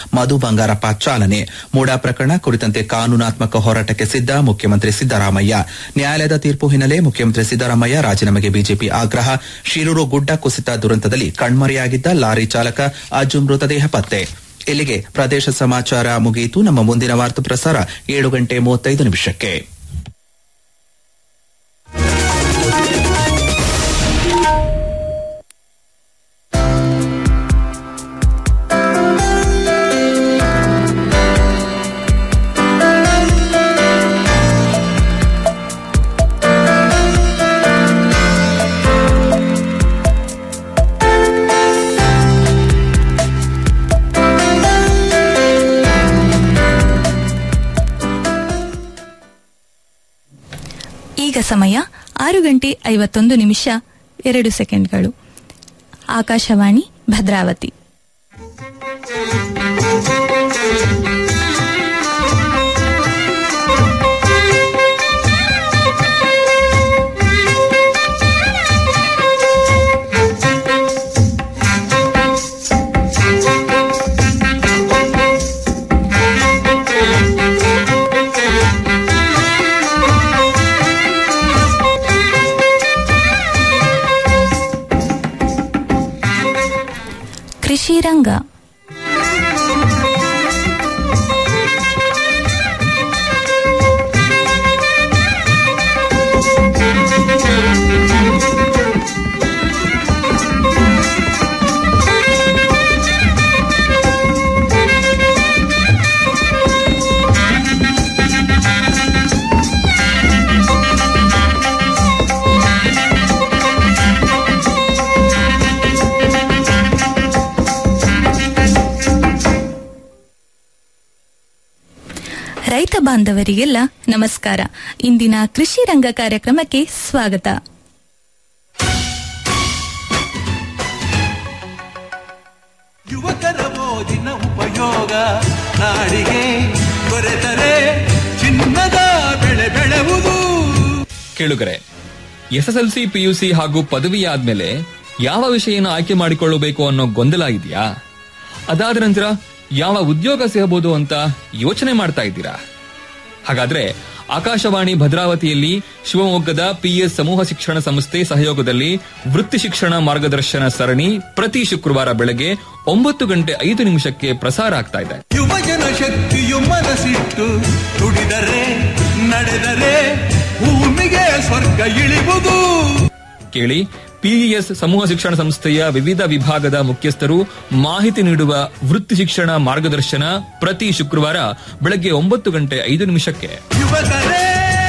ಮಧು ಬಂಗಾರಪ್ಪ ಚಾಲನೆ ಮೂಡಾ ಪ್ರಕರಣ ಕುರಿತಂತೆ ಕಾನೂನಾತ್ಮಕ ಹೋರಾಟಕ್ಕೆ ಸಿದ್ಧ ಮುಖ್ಯಮಂತ್ರಿ ಸಿದ್ದರಾಮಯ್ಯ ನ್ಯಾಯಾಲಯದ ತೀರ್ಪು ಹಿನ್ನೆಲೆ ಮುಖ್ಯಮಂತ್ರಿ ಸಿದ್ದರಾಮಯ್ಯ ರಾಜೀನಾಮೆಗೆ ಬಿಜೆಪಿ ಆಗ್ರಹ ಶಿರೂರು ಗುಡ್ಡ ಕುಸಿತ ದುರಂತದಲ್ಲಿ ಕಣ್ಮರೆಯಾಗಿದ್ದ ಲಾರಿ ಚಾಲಕ ಅಜ್ಜು ಮೃತದೇಹ ಪತ್ತೆ ಇಲ್ಲಿಗೆ ಪ್ರದೇಶ ಸಮಾಚಾರ ಮುಗಿಯಿತು ನಮ್ಮ ಮುಂದಿನ ವಾರ್ತಾ ಪ್ರಸಾರ ಏಳು ಗಂಟೆ ಮೂವತ್ತೈದು ನಿಮಿಷಕ್ಕೆ ಈಗ ಸಮಯ ಆರು ಗಂಟೆ ಐವತ್ತೊಂದು ನಿಮಿಷ ಎರಡು ಸೆಕೆಂಡ್ಗಳು ಆಕಾಶವಾಣಿ ಭದ್ರಾವತಿ ಕೃಷಿ ರಂಗ ರೈತ ಬಾಂಧವರಿಗೆಲ್ಲ ನಮಸ್ಕಾರ ಇಂದಿನ ಕೃಷಿ ರಂಗ ಕಾರ್ಯಕ್ರಮಕ್ಕೆ ಸ್ವಾಗತ ಯುವಕರ ಓದಿನ ಉಪಯೋಗ ನಾಡಿಗೆ ದೊರೆತರೆ ಚಿನ್ನದ ಬೆಳೆ ಬೆಳೆವುದು ಕೇಳುಗರೆ ಎಸ್ಎಸ್ಎಲ್ಸಿ ಪಿಯುಸಿ ಹಾಗೂ ಪದವಿ ಆದ್ಮೇಲೆ ಯಾವ ವಿಷಯನ ಆಯ್ಕೆ ಮಾಡಿಕೊಳ್ಳಬೇಕು ಅನ್ನೋ ಗೊಂದಲ ಇದೆಯಾ ಅದಾದ ನಂತರ ಯಾವ ಉದ್ಯೋಗ ಸಿಗಬಹುದು ಅಂತ ಯೋಚನೆ ಮಾಡ್ತಾ ಇದ್ದೀರಾ ಹಾಗಾದ್ರೆ ಆಕಾಶವಾಣಿ ಭದ್ರಾವತಿಯಲ್ಲಿ ಶಿವಮೊಗ್ಗದ ಪಿಎಸ್ ಸಮೂಹ ಶಿಕ್ಷಣ ಸಂಸ್ಥೆ ಸಹಯೋಗದಲ್ಲಿ ವೃತ್ತಿ ಶಿಕ್ಷಣ ಮಾರ್ಗದರ್ಶನ ಸರಣಿ ಪ್ರತಿ ಶುಕ್ರವಾರ ಬೆಳಗ್ಗೆ ಒಂಬತ್ತು ಗಂಟೆ ಐದು ನಿಮಿಷಕ್ಕೆ ಪ್ರಸಾರ ಆಗ್ತಾ ಇದೆ ಯುವಜನ ಶಕ್ತಿಯು ಮನಸ್ಸಿಟ್ಟು ದುಡಿದರೆ ನಡೆದರೆ ಭೂಮಿಗೆ ಸ್ವರ್ಗ ಇಳಿವುದು ಕೇಳಿ ಪಿಇಎಸ್ ಸಮೂಹ ಶಿಕ್ಷಣ ಸಂಸ್ಥೆಯ ವಿವಿಧ ವಿಭಾಗದ ಮುಖ್ಯಸ್ಥರು ಮಾಹಿತಿ ನೀಡುವ ವೃತ್ತಿ ಶಿಕ್ಷಣ ಮಾರ್ಗದರ್ಶನ ಪ್ರತಿ ಶುಕ್ರವಾರ ಬೆಳಗ್ಗೆ ಒಂಬತ್ತು ಗಂಟೆ ಐದು ನಿಮಿಷಕ್ಕೆ ಯುವಕರೇ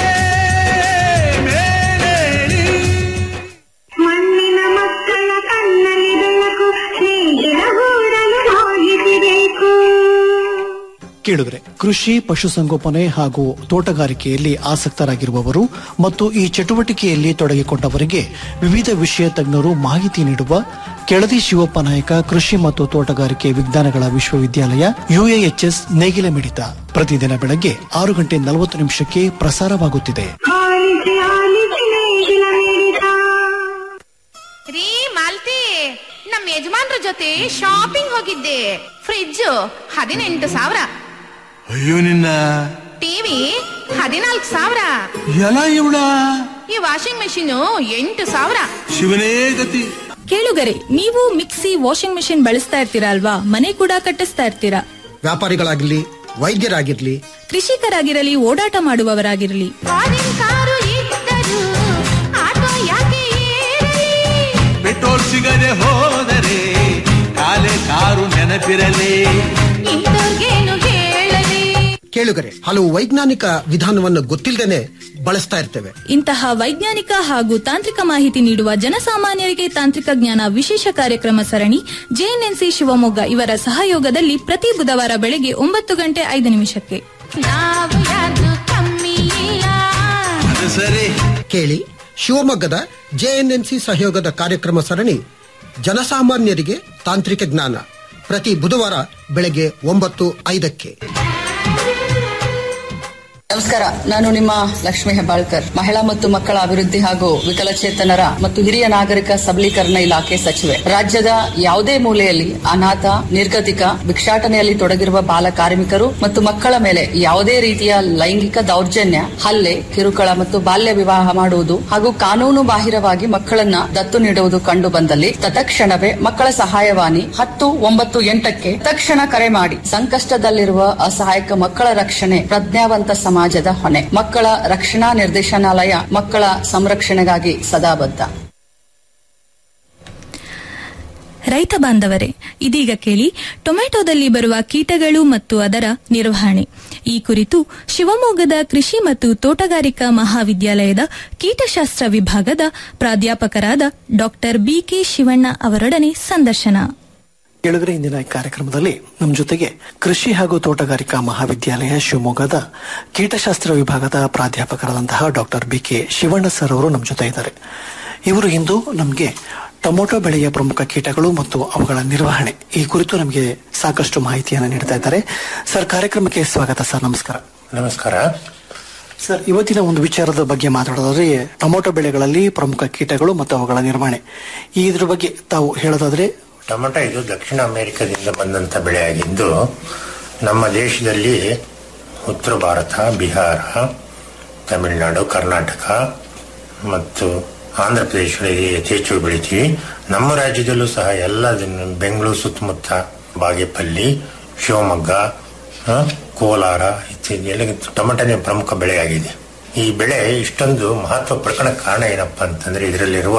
ಮೇಲೇಳಿ ಮಣ್ಣಿನ ಮಕ್ಕಳ ಕಣ್ಣಲ್ಲಿ ಬೆಳಕು ಸ್ನೇಹಿತರ ಗೂಡಲು ಹೋಗಿಸಿಬೇಕು ಕೇಳಿದ್ರೆ ಕೃಷಿ ಪಶುಸಂಗೋಪನೆ ಹಾಗೂ ತೋಟಗಾರಿಕೆಯಲ್ಲಿ ಆಸಕ್ತರಾಗಿರುವವರು ಮತ್ತು ಈ ಚಟುವಟಿಕೆಯಲ್ಲಿ ತೊಡಗಿಕೊಂಡವರಿಗೆ ವಿವಿಧ ವಿಷಯ ತಜ್ಞರು ಮಾಹಿತಿ ನೀಡುವ ಕೆಳದಿ ಶಿವಪ್ಪ ನಾಯಕ ಕೃಷಿ ಮತ್ತು ತೋಟಗಾರಿಕೆ ವಿಜ್ಞಾನಗಳ ವಿಶ್ವವಿದ್ಯಾಲಯ ಯುಎಎಚ್ಎಸ್ ನೇಗಿಲ ಮಿಡಿತ ಪ್ರತಿದಿನ ಬೆಳಗ್ಗೆ ಆರು ಗಂಟೆ ನಲವತ್ತು ನಿಮಿಷಕ್ಕೆ ಪ್ರಸಾರವಾಗುತ್ತಿದೆ ಆಲಿಸಿ ಆಲಿಸಿ ನೇಗಿಲ ಮಿಡಿತ ರೀ ಮಾಲ್ತಿ ನಮ್ಮ ಯಜಮಾನ್ರ ಜೊತೆ ಶಾಪಿಂಗ್ ಹೋಗಿದ್ದೆ ಫ್ರಿಡ್ಜ್ ಹದಿನೆಂಟು ಸಾವಿರ ಅಯ್ಯೋ ನಿನ್ನ ಟಿವಿ ಹದಿನಾಲ್ಕು ಸಾವಿರ ಎಲ್ಲ ಇವಳ ಈ ವಾಷಿಂಗ್ ಮೆಷಿನ್ ಎಂಟು ಸಾವಿರ ಶಿವನೇ ಗತಿ ಕೇಳುಗರೆ ನೀವು ಮಿಕ್ಸಿ ವಾಷಿಂಗ್ ಮೆಷಿನ್ ಬಳಸ್ತಾ ಇರ್ತೀರಾ ಅಲ್ವಾ ಮನೆ ಕೂಡ ಕಟ್ಟಿಸ್ತಾ ಇರ್ತೀರಾ ವ್ಯಾಪಾರಿಗಳಾಗಿರ್ಲಿ ವೈದ್ಯರಾಗಿರ್ಲಿ ಕೃಷಿಕರಾಗಿರಲಿ ಓಡಾಟ ಮಾಡುವವರಾಗಿರಲಿ ಫಾರಿನ್ ಕಾರು ಇದ್ದರು ಆಟೋ ಯಾಕೆ ಏರಲಿ ಪೆಟ್ರೋಲ್ ಸಿಗದೆ ಹೋದರೆ ಕಾಲೆ ಕಾರು ನೆನಪಿರಲಿ ಇಂಥವ್ರಿಗೇನು ಹೇಳಲಿ ಕೇಳುಗರೆ ಹಲವು ವೈಜ್ಞಾನಿಕ ವಿಧಾನವನ್ನು ಗೊತ್ತಿಲ್ಲದೇನೆ ಬಳಸ್ತಾ ಇರ್ತೇವೆ ಇಂತಹ ವೈಜ್ಞಾನಿಕ ಹಾಗೂ ತಾಂತ್ರಿಕ ಮಾಹಿತಿ ನೀಡುವ ಜನಸಾಮಾನ್ಯರಿಗೆ ತಾಂತ್ರಿಕ ಜ್ಞಾನ ವಿಶೇಷ ಕಾರ್ಯಕ್ರಮ ಸರಣಿ ಜೆಎನ್ಎನ್ಸಿ ಶಿವಮೊಗ್ಗ ಇವರ ಸಹಯೋಗದಲ್ಲಿ ಪ್ರತಿ ಬುಧವಾರ ಬೆಳಗ್ಗೆ ಒಂಬತ್ತು ಗಂಟೆ ಐದು ನಿಮಿಷಕ್ಕೆ ನಾವು ಯಾರ್ದು ಕಮ್ಮಿ ಇಲ್ಲ ಅದು ಸರಿ ಕೇಳಿ ಶಿವಮೊಗ್ಗದ ಜೆಎನ್ಎನ್ಸಿ ಸಹಯೋಗದ ಕಾರ್ಯಕ್ರಮ ಸರಣಿ ಜನಸಾಮಾನ್ಯರಿಗೆ ತಾಂತ್ರಿಕ ಜ್ಞಾನ ಪ್ರತಿ ಬುಧವಾರ ಬೆಳಗ್ಗೆ ಒಂಬತ್ತು ಐದಕ್ಕೆ ನಮಸ್ಕಾರ ನಾನು ನಿಮ್ಮ ಲಕ್ಷ್ಮೀ ಹೆಬ್ಬಾಳ್ಕರ್ ಮಹಿಳಾ ಮತ್ತು ಮಕ್ಕಳ ಅಭಿವೃದ್ಧಿ ಹಾಗೂ ವಿಕಲಚೇತನರ ಮತ್ತು ಹಿರಿಯ ನಾಗರಿಕ ಸಬಲೀಕರಣ ಇಲಾಖೆ ಸಚಿವೆ ರಾಜ್ಯದ ಯಾವುದೇ ಮೂಲೆಯಲ್ಲಿ ಅನಾಥ ನಿರ್ಗತಿಕ ಭಿಕ್ಷಾಟನೆಯಲ್ಲಿ ತೊಡಗಿರುವ ಬಾಲ ಕಾರ್ಮಿಕರು ಮತ್ತು ಮಕ್ಕಳ ಮೇಲೆ ಯಾವುದೇ ರೀತಿಯ ಲೈಂಗಿಕ ದೌರ್ಜನ್ಯ ಹಲ್ಲೆ ಕಿರುಕುಳ ಮತ್ತು ಬಾಲ್ಯ ವಿವಾಹ ಮಾಡುವುದು ಹಾಗೂ ಕಾನೂನು ಬಾಹಿರವಾಗಿ ಮಕ್ಕಳನ್ನ ದತ್ತು ನೀಡುವುದು ಕಂಡು ಬಂದಲ್ಲಿ ತತ್ಕ್ಷಣವೇ ಮಕ್ಕಳ ಸಹಾಯವಾಣಿ ಹತ್ತು ಒಂಬತ್ತು ಎಂಟಕ್ಕೆ ತಕ್ಷಣ ಕರೆ ಮಾಡಿ ಸಂಕಷ್ಟದಲ್ಲಿರುವ ಅಸಹಾಯಕ ಮಕ್ಕಳ ರಕ್ಷಣೆ ಪ್ರಜ್ಞಾವಂತ ಸಮಾಜದ ಹೊಣೆ ಮಕ್ಕಳ ರಕ್ಷಣಾ ನಿರ್ದೇಶನಾಲಯ ಮಕ್ಕಳ ಸಂರಕ್ಷಣೆಗಾಗಿ ಸದಾ ಬದ್ಧ ರೈತ ಬಾಂಧವರೇ ಇದೀಗ ಕೇಳಿ ಟೊಮೆಟೊದಲ್ಲಿ ಬರುವ ಕೀಟಗಳು ಮತ್ತು ಅದರ ನಿರ್ವಹಣೆ ಈ ಕುರಿತು ಶಿವಮೊಗ್ಗದ ಕೃಷಿ ಮತ್ತು ತೋಟಗಾರಿಕಾ ಮಹಾವಿದ್ಯಾಲಯದ ಕೀಟಶಾಸ್ತ್ರ ವಿಭಾಗದ ಪ್ರಾಧ್ಯಾಪಕರಾದ ಡಾಕ್ಟರ್ ಬಿಕೆ ಶಿವಣ್ಣ ಅವರೊಡನೆ ಸಂದರ್ಶನ ಕೇಳಿದ್ರೆ ಇಂದಿನ ಈ ಕಾರ್ಯಕ್ರಮದಲ್ಲಿ ನಮ್ಮ ಜೊತೆಗೆ ಕೃಷಿ ಹಾಗೂ ತೋಟಗಾರಿಕಾ ಮಹಾವಿದ್ಯಾಲಯ ಶಿವಮೊಗ್ಗದ ಕೀಟಶಾಸ್ತ್ರ ವಿಭಾಗದ ಪ್ರಾಧ್ಯಾಪಕರಾದಂತಹ doctor B K Shivanna sir ಅವರು ನಮ್ಮ ಜೊತೆ ಇದ್ದಾರೆ ಇವರು ಇಂದು ನಮಗೆ ಟೊಮೊಟೊ ಬೆಳೆಯ ಪ್ರಮುಖ ಕೀಟಗಳು ಮತ್ತು ಅವುಗಳ ನಿರ್ವಹಣೆ ಈ ಕುರಿತು ನಮಗೆ ಸಾಕಷ್ಟು ಮಾಹಿತಿಯನ್ನು ನೀಡ್ತಾ ಇದ್ದಾರೆ ಸರ್ ಕಾರ್ಯಕ್ರಮಕ್ಕೆ ಸ್ವಾಗತ ಸರ್ ನಮಸ್ಕಾರ ನಮಸ್ಕಾರ ಸರ್ ಇವತ್ತಿನ ಒಂದು ವಿಚಾರದ ಬಗ್ಗೆ ಮಾತಾಡೋದಾದ್ರೆ ಟೊಮೊಟೊ ಬೆಳೆಗಳಲ್ಲಿ ಪ್ರಮುಖ ಕೀಟಗಳು ಮತ್ತು ಅವುಗಳ ನಿರ್ವಹಣೆ ಈ ಇದ್ರ ಬಗ್ಗೆ ತಾವು ಹೇಳೋದಾದ್ರೆ ಟೊಮೆಟೊ ಇದು ದಕ್ಷಿಣ ಅಮೆರಿಕದಿಂದ ಬಂದಂತ ಬೆಳೆಯಾಗಿದ್ದು ನಮ್ಮ ದೇಶದಲ್ಲಿ ಉತ್ತರ ಭಾರತ ಬಿಹಾರ ತಮಿಳುನಾಡು ಕರ್ನಾಟಕ ಮತ್ತು ಆಂಧ್ರ ಪ್ರದೇಶದಲ್ಲಿ ಯಥೇಚ್ಛ ಬೆಳಿತೀವಿ ನಮ್ಮ ರಾಜ್ಯದಲ್ಲೂ ಸಹ ಎಲ್ಲ ದಿನ ಬೆಂಗಳೂರು ಸುತ್ತಮುತ್ತ ಬಾಗೇಪಲ್ಲಿ ಶಿವಮೊಗ್ಗ ಆ, ಕೋಲಾರ ಇತ್ಯಾದಿ ಎಲ್ಲ ಟೊಮೆಟೊನೇ ಪ್ರಮುಖ ಬೆಳೆಯಾಗಿದೆ ಈ ಬೆಳೆ ಇಷ್ಟೊಂದು ಮಹತ್ವ ಪಡ್ಕೊಳ್ಳೋಕೆ ಕಾರಣ ಏನಪ್ಪಾ ಅಂತಂದ್ರೆ ಇದರಲ್ಲಿರುವ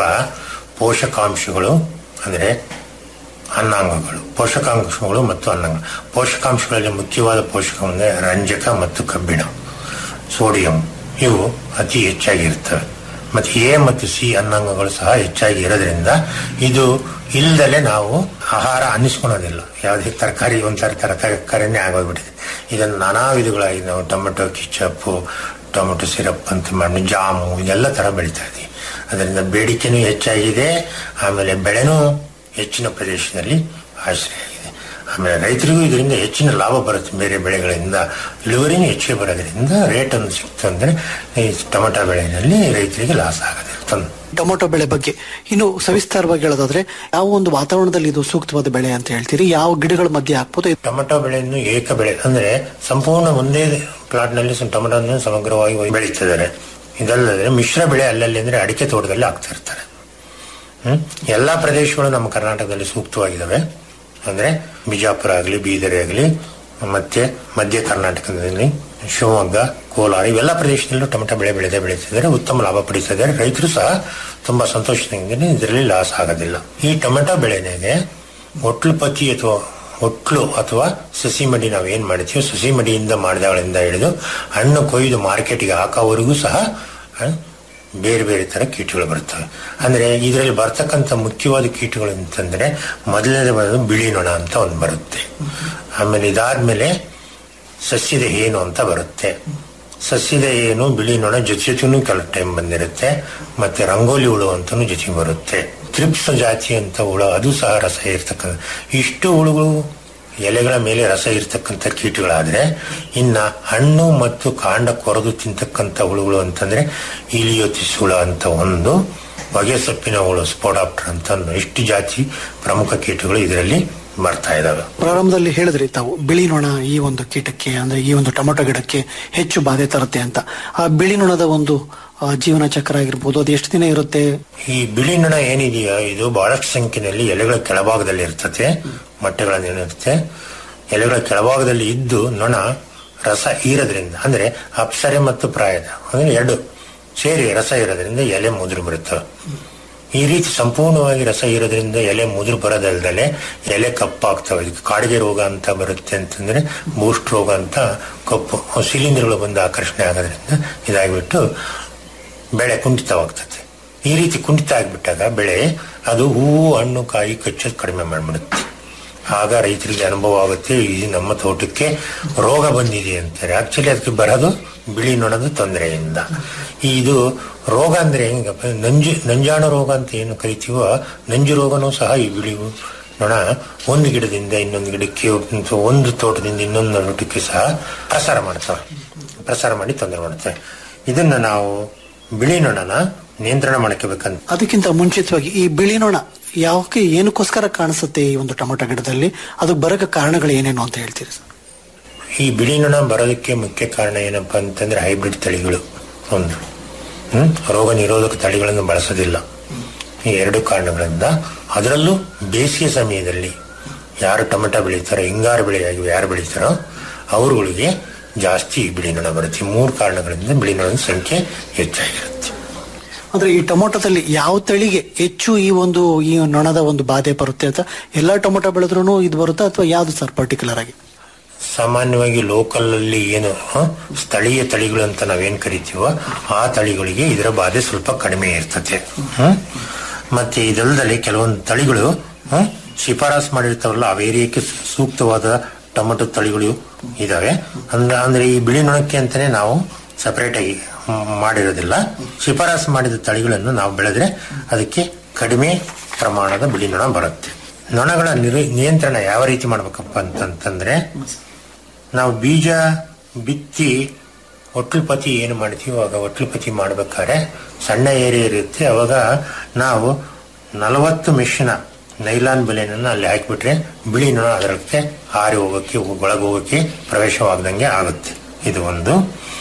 ಪೋಷಕಾಂಶಗಳು ಅಂದ್ರೆ ಅನ್ನಾಂಗಗಳು ಪೋಷಕಾಂಶಗಳು ಮತ್ತು ಅನ್ನಾಂಗ ಪೋಷಕಾಂಶಗಳಲ್ಲಿ ಮುಖ್ಯವಾದ ಪೋಷಕ ಅಂದ್ರೆ ರಂಜಕ ಮತ್ತು ಕಬ್ಬಿಣ ಸೋಡಿಯಂ ಇವು ಅತಿ ಹೆಚ್ಚಾಗಿರ್ತವೆ ಮತ್ತೆ ಎ ಮತ್ತು ಸಿ ಅನ್ನಾಂಗಗಳು ಸಹ ಹೆಚ್ಚಾಗಿ ಇರೋದ್ರಿಂದ ಇದು ಇಲ್ದಲೆ ನಾವು ಆಹಾರ ಅನ್ನಿಸ್ಕೊಳೋದಿಲ್ಲ ಯಾವುದೇ ತರಕಾರಿ ಒಂಥರ ತರಕಾರಿನೇ ಆಗೋಗ್ಬಿಟ್ಟಿದೆ ಇದನ್ನು ನಾನಾ ವಿಧಗಳಾಗಿ ನಾವು ಟೊಮೆಟೊ ಕಿಚಪ್ಪು ಟೊಮೆಟೊ ಸಿರಪ್ ಅಂತ ಮಾಡಿ ಜಾಮು ಇದೆಲ್ಲ ತರ ಬೆಳಿತಾ ಇದೀವಿ ಅದರಿಂದ ಬೇಡಿಕೆನೂ ಹೆಚ್ಚಾಗಿದೆ ಆಮೇಲೆ ಬೆಳೆನೂ ಹೆಚ್ಚಿನ ಪ್ರದೇಶದಲ್ಲಿ ಆಶ್ರಯ ಆಗಿದೆ ಆಮೇಲೆ ರೈತರಿಗೂ ಇದರಿಂದ ಹೆಚ್ಚಿನ ಲಾಭ ಬರುತ್ತೆ ಬೇರೆ ಬೆಳೆಗಳಿಂದ ಇಳುವರಿನೂ ಹೆಚ್ಚಿಗೆ ಬರೋದ್ರಿಂದ ರೇಟ್ ಒಂದು ಸಿಕ್ತು ಅಂದ್ರೆ ಈ ಟೊಮೆಟೊ ಬೆಳೆಯಲ್ಲಿ ರೈತರಿಗೆ ಲಾಸ್ ಆಗೋದಿಲ್ಲ ತೊಂದ್ರೆ ಟೊಮೊಟೊ ಬೆಳೆ ಬಗ್ಗೆ ಇನ್ನು ಸವಿಸ್ತಾರವಾಗಿ ಹೇಳೋದಾದ್ರೆ ಯಾವ ಒಂದು ವಾತಾವರಣದಲ್ಲಿ ಇದು ಸೂಕ್ತವಾದ ಬೆಳೆ ಅಂತ ಹೇಳ್ತೀರಿ ಯಾವ ಗಿಡಗಳ ಮಧ್ಯೆ ಹಾಕ್ಬೋದು ಟೊಮೆಟೊ ಬೆಳೆಯನ್ನು ಏಕ ಬೆಳೆ ಅಂದ್ರೆ ಸಂಪೂರ್ಣ ಒಂದೇ ಪ್ಲಾಟ್ ನಲ್ಲಿ ಟೊಮೆಟೊ ಸಮಗ್ರವಾಗಿ ಬೆಳೀತಿದ್ದಾರೆ ಇದಲ್ಲದೆ ಮಿಶ್ರ ಬೆಳೆ ಅಲ್ಲಲ್ಲಿ ಅಂದ್ರೆ ಅಡಿಕೆ ತೋಟದಲ್ಲಿ ಹಾಕ್ತಾ ಇರ್ತಾರೆ ಹ್ಮ್ ಎಲ್ಲಾ ಪ್ರದೇಶಗಳು ನಮ್ಮ ಕರ್ನಾಟಕದಲ್ಲಿ ಸೂಕ್ತವಾಗಿದ್ದಾವೆ ಅಂದ್ರೆ ಬಿಜಾಪುರ ಆಗಲಿ ಬೀದರ್ ಆಗಲಿ ಮತ್ತೆ ಮಧ್ಯ ಕರ್ನಾಟಕದಲ್ಲಿ ಶಿವಮೊಗ್ಗ ಕೋಲಾರ ಇವೆಲ್ಲ ಪ್ರದೇಶದಲ್ಲೂ ಟೊಮೆಟೊ ಬೆಳೆ ಬೆಳೆದೇ ಬೆಳೀತಿದ್ದಾರೆ ಉತ್ತಮ ಲಾಭ ಪಡಿತಿದ್ದಾರೆ ರೈತರು ಸಹ ತುಂಬಾ ಸಂತೋಷದಿಂದ ಇದರಲ್ಲಿ ಲಾಸ್ ಆಗೋದಿಲ್ಲ ಈ ಟೊಮೆಟೊ ಬೆಳೆನೆಗೆ ಒಟ್ಲು ಪತಿ ಅಥವಾ ಒಟ್ಲು ಅಥವಾ ಸಸಿ ಮಡಿ ನಾವು ಏನ್ ಮಾಡ್ತೀವಿ ಸಸಿ ಮಡಿಯಿಂದ ಮಾಡಿದಗಳಿಂದ ಹಿಡಿದು ಹಣ್ಣು ಕೊಯ್ದು ಮಾರ್ಕೆಟ್ಗೆ ಹಾಕೋವರೆಗೂ ಸಹ ಆ, ಬೇರೆ ಬೇರೆ ತರ ಕೀಟಗಳು ಬರ್ತವೆ ಅಂದ್ರೆ ಇದರಲ್ಲಿ ಬರ್ತಕ್ಕಂಥ ಮುಖ್ಯವಾದ ಕೀಟಗಳು ಅಂತಂದ್ರೆ ಮೊದಲನೇ ಬರೋದು ಬಿಳಿ ನೊಣ ಅಂತ ಒಂದು ಬರುತ್ತೆ ಆಮೇಲೆ ಇದಾದ್ಮೇಲೆ ಸಸ್ಯದ ಏನು ಅಂತ ಬರುತ್ತೆ ಸಸ್ಯದ ಏನು ಬಿಳಿ ನೊಣ ಜೊತೆ ಜೊತೆನೂ ಕೆಲವು ಟೈಮ್ ಬಂದಿರುತ್ತೆ ಮತ್ತೆ ರಂಗೋಲಿ ಹುಳು ಅಂತಾನು ಜೊತೆಗೆ ಬರುತ್ತೆ ತ್ರಿಪ್ಸ್ ಜಾತಿ ಅಂತ ಹುಳು ಅದು ಸಹ ರಸ ಇರ್ತಕ್ಕಂಥ ಇಷ್ಟು ಹುಳುಗಳು ಎಲೆಗಳ ಮೇಲೆ ರಸ ಇರ್ತಕ್ಕಂಥ ಕೀಟಗಳಾದ್ರೆ ಇನ್ನ ಹಣ್ಣು ಮತ್ತು ಕಾಂಡ ಕೊರೆದು ತಿಂತಕ್ಕಂಥ ಹುಳುಗಳು ಅಂತಂದ್ರೆ ಇಲಿಯೋತಿಸ್ ಹುಳ ಅಂತ ಒಂದು ಹೊಗೆ ಸೊಪ್ಪಿನ ಹುಳು ಸ್ಪೋಡಾಪ್ಟರ್ ಅಂತ ಒಂದು ಇಷ್ಟು ಜಾತಿ ಪ್ರಮುಖ ಕೀಟಗಳು ಇದರಲ್ಲಿ ಬರ್ತಾ ಇದಾವೆ ಪ್ರಾರಂಭದಲ್ಲಿ ಹೇಳಿದ್ರಿ ತಾವು ಬಿಳಿ ನೊಣ ಈ ಒಂದು ಕೀಟಕ್ಕೆ ಅಂದ್ರೆ ಈ ಒಂದು ಟೊಮೆಟೊ ಗಿಡಕ್ಕೆ ಹೆಚ್ಚು ಬಾಧೆ ತರುತ್ತೆ ಅಂತ ಆ ಬಿಳಿ ನೊಣದ ಒಂದು ಆ, ಜೀವನ ಚಕ್ರ ಆಗಿರ್ಬೋದು ಅದು ಎಷ್ಟು ದಿನ ಇರುತ್ತೆ ಈ ಬಿಳಿ ನೊಣ ಏನಿದೆಯೋ ಇದು ಬಹಳಷ್ಟು ಸಂಖ್ಯೆಯಲ್ಲಿ ಎಲೆಗಳ ಕೆಳಭಾಗದಲ್ಲಿ ಇರ್ತದೆ ಮೊಟ್ಟೆಗಳನ್ನಿರುತ್ತೆ ಎಲೆಗಳ ಕೆಳಭಾಗದಲ್ಲಿ ಇದ್ದು ನೊಣ ರಸ ಹೀರೋದ್ರಿಂದ ಅಂದ್ರೆ ಅಪ್ಸರೆ ಮತ್ತು ಪ್ರಾಯದ ಅಂದ್ರೆ ಎರಡು ಸೇರಿ ರಸ ಇರೋದ್ರಿಂದ ಎಲೆ ಮುದುರು ಬರುತ್ತವೆ ಈ ರೀತಿ ಸಂಪೂರ್ಣವಾಗಿ ರಸ ಇರೋದ್ರಿಂದ ಎಲೆ ಮುದುರು ಬರೋದಲ್ದಲೆ ಎಲೆ ಕಪ್ಪಾಗ್ತವೆ ಇದಕ್ಕೆ ಕಾಡಿಗೆ ರೋಗ ಅಂತ ಬರುತ್ತೆ ಅಂತಂದ್ರೆ ಬೂಸ್ಟ್ ರೋಗ ಅಂತ ಕಪ್ಪು ಶಿಲೀಂಧ್ರಗಳು ಬಂದು ಆಕರ್ಷಣೆ ಆಗೋದ್ರಿಂದ ಇದಾಗ್ಬಿಟ್ಟು ಬೆಳೆ ಕುಂಠಿತವಾಗ್ತದೆ ಈ ರೀತಿ ಕುಂಠಿತ ಆಗ್ಬಿಟ್ಟಾಗ ಬೆಳೆ ಅದು ಹೂವು ಹಣ್ಣು ಕಾಯಿ ಕಚ್ಚೋದು ಕಡಿಮೆ ಮಾಡ್ಬಿಡುತ್ತೆ ಆಗ ರೈತರಿಗೆ ಅನುಭವ ಆಗುತ್ತೆ ಈ ನಮ್ಮ ತೋಟಕ್ಕೆ ರೋಗ ಬಂದಿದೆ ಅಂತಾರೆ ಆಕ್ಚುಲಿ ಅದಕ್ಕೆ ಬರೋದು ಬಿಳಿ ನೊಣದ ತೊಂದರೆಯಿಂದ ಇದು ರೋಗ ಅಂದ್ರೆ ಹೆಂಗಪ್ಪ ನಂಜು ನಂಜಾಣ ರೋಗ ಅಂತ ಏನು ಕರಿತೀವೋ ನಂಜು ರೋಗನೂ ಸಹ ಈ ಬಿಳಿ ನೊಣ ಒಂದು ಗಿಡದಿಂದ ಇನ್ನೊಂದು ಗಿಡಕ್ಕೆ ಒಂದು- ಒಂದು ತೋಟದಿಂದ ಇನ್ನೊಂದು ತೋಟಕ್ಕೆ ಸಹ ಪ್ರಸಾರ ಮಾಡ್ತವೆ ಪ್ರಸಾರ ಮಾಡಿ ತೊಂದರೆ ಮಾಡುತ್ತೆ ಇದನ್ನ ನಾವು ಬಿಳಿ ನೊಣನ ನಿಯಂತ್ರಣ ಮಾಡ್ಕೋಬೇಕಂತ ಅದಕ್ಕಿಂತ ಮುಂಚಿತವಾಗಿ ಈ ಬಿಳಿ ನೊಣ ಯಾವಕ್ಕೆ ಏನಕ್ಕೋಸ್ಕರ ಕಾಣಿಸುತ್ತೆ ಈ ಒಂದು ಟೊಮೊಟೊ ಗಿಡದಲ್ಲಿ ಅದಕ್ಕೆ ಬರಕ ಕಾರಣಗಳು ಏನೇನು ಅಂತ ಹೇಳ್ತೀರಿ ಸರ್ ಈ ಬಿಳಿ ನೊಣ ಬರೋದಕ್ಕೆ ಮುಖ್ಯ ಕಾರಣ ಏನಪ್ಪಾ ಅಂತಂದ್ರೆ ಹೈಬ್ರಿಡ್ ತಳಿಗಳು ಒಂದು ಹ್ಮ್ ರೋಗ ನಿರೋಧಕ ತಳಿಗಳನ್ನು ಬಳಸೋದಿಲ್ಲ ಈ ಎರಡು ಕಾರಣಗಳಿಂದ ಅದರಲ್ಲೂ ಬೇಸಿಗೆ ಸಮಯದಲ್ಲಿ ಯಾರು ಟೊಮೆಟೊ ಬೆಳೀತಾರೋ ಹಿಂಗಾರು ಬೆಳೆಯಾಗಿ ಯಾರು ಬೆಳೀತಾರೋ ಅವರುಗಳಿಗೆ ಜಾಸ್ತಿ ಈ ಬಿಳಿ ನೊಣ ಬರುತ್ತೆ ಈ ಮೂರು ಕಾರಣಗಳಿಂದ ಬಿಳಿ ನೊಣದ ಸಂಖ್ಯೆ ಹೆಚ್ಚಾಗಿರುತ್ತೆ ಅಂದ್ರೆ ಈ ಟೊಮೊಟೊದಲ್ಲಿ ಯಾವ ತಳಿಗೆ ಹೆಚ್ಚು ಈ ಒಂದು ಈ ನೊಣದ ಒಂದು ಬಾಧೆ ಬರುತ್ತೆ ಅಂತ ಎಲ್ಲಾ ಟೊಮೊಟೊ ಬೆಳೆದ್ರೂ ಇದು ಬರುತ್ತಾ ಅಥವಾ ಯಾವ್ದು ಸರ್ ಪರ್ಟಿಕ್ಯುಲರ್ ಆಗಿ ಸಾಮಾನ್ಯವಾಗಿ ಲೋಕಲ್ ಅಲ್ಲಿ ಏನು ಹ, ಸ್ಥಳೀಯ ತಳಿಗಳು ಅಂತ ನಾವೇನ್ ಕರಿತೀವೋ ಆ ತಳಿಗಳಿಗೆ ಇದರ ಬಾಧೆ ಸ್ವಲ್ಪ ಕಡಿಮೆ ಇರ್ತದೆ ಹ್ಮ್? ಮತ್ತೆ ಇದಲ್ಲದೆ ಕೆಲವೊಂದು ತಳಿಗಳು ಹ್ಮ್, ಶಿಫಾರಸ್ ಮಾಡಿರ್ತಾವಲ್ಲ ಆ ಏರಿಯಾಕ್ಕೆ ಸೂ- ಸೂಕ್ತವಾದ ಟೊಮೆಟೊ ತಳಿಗಳು ಇದಾವೆ ಅಂದ್ರೆ ಅಂದ್ರೆ ಈ ಬಿಳಿ ನೊಣಕ್ಕೆ ಅಂತಾನೆ ನಾವು ಸಪರೇಟ್ ಆಗಿ ಮ್, ಮಾಡಿರೋದಿಲ್ಲ ಶಿಫಾರಸ್ ಮಾಡಿದ ತಳಿಗಳನ್ನು ನಾವು ಬೆಳೆದ್ರೆ ಅದಕ್ಕೆ ಕಡಿಮೆ ಪ್ರಮಾಣದ ಬಿಳಿ ನೊಣ ಬರುತ್ತೆ ನೊಣಗಳ ನಿರು- ನಿಯಂತ್ರಣ ಯಾವ ರೀತಿ ಮಾಡ್ಬೇಕಪ್ಪ ಅಂತಂತಂದ್ರೆ ನಾವು ಬೀಜ ಬಿತ್ತಿ ಒಟ್ಲುಪತಿ ಏನು ಮಾಡ್ತೀವಿ ಅವಾಗ ಒಟ್ಲುಪತಿ ಮಾಡ್ಬೇಕಾದ್ರೆ ಸಣ್ಣ ಏರಿಯಾ ಇರುತ್ತೆ ಅವಾಗ ನಾವು ನಲವತ್ತು ಮೆಷಿನ ನೈಲಾನ್ ಬೆಲೆನನ್ನು ಅಲ್ಲಿ ಹಾಕಿಬಿಟ್ರೆ ಬಿಳಿ ನೊಣ ಅದಕ್ಕೆ ಹಾರಿ ಹೋಗೋಕ್ಕೆ ಒಳಗೆ ಹೋಗೋಕ್ಕೆ ಪ್ರವೇಶವಾಗದಂಗೆ ಆಗುತ್ತೆ ಇದು ಒಂದು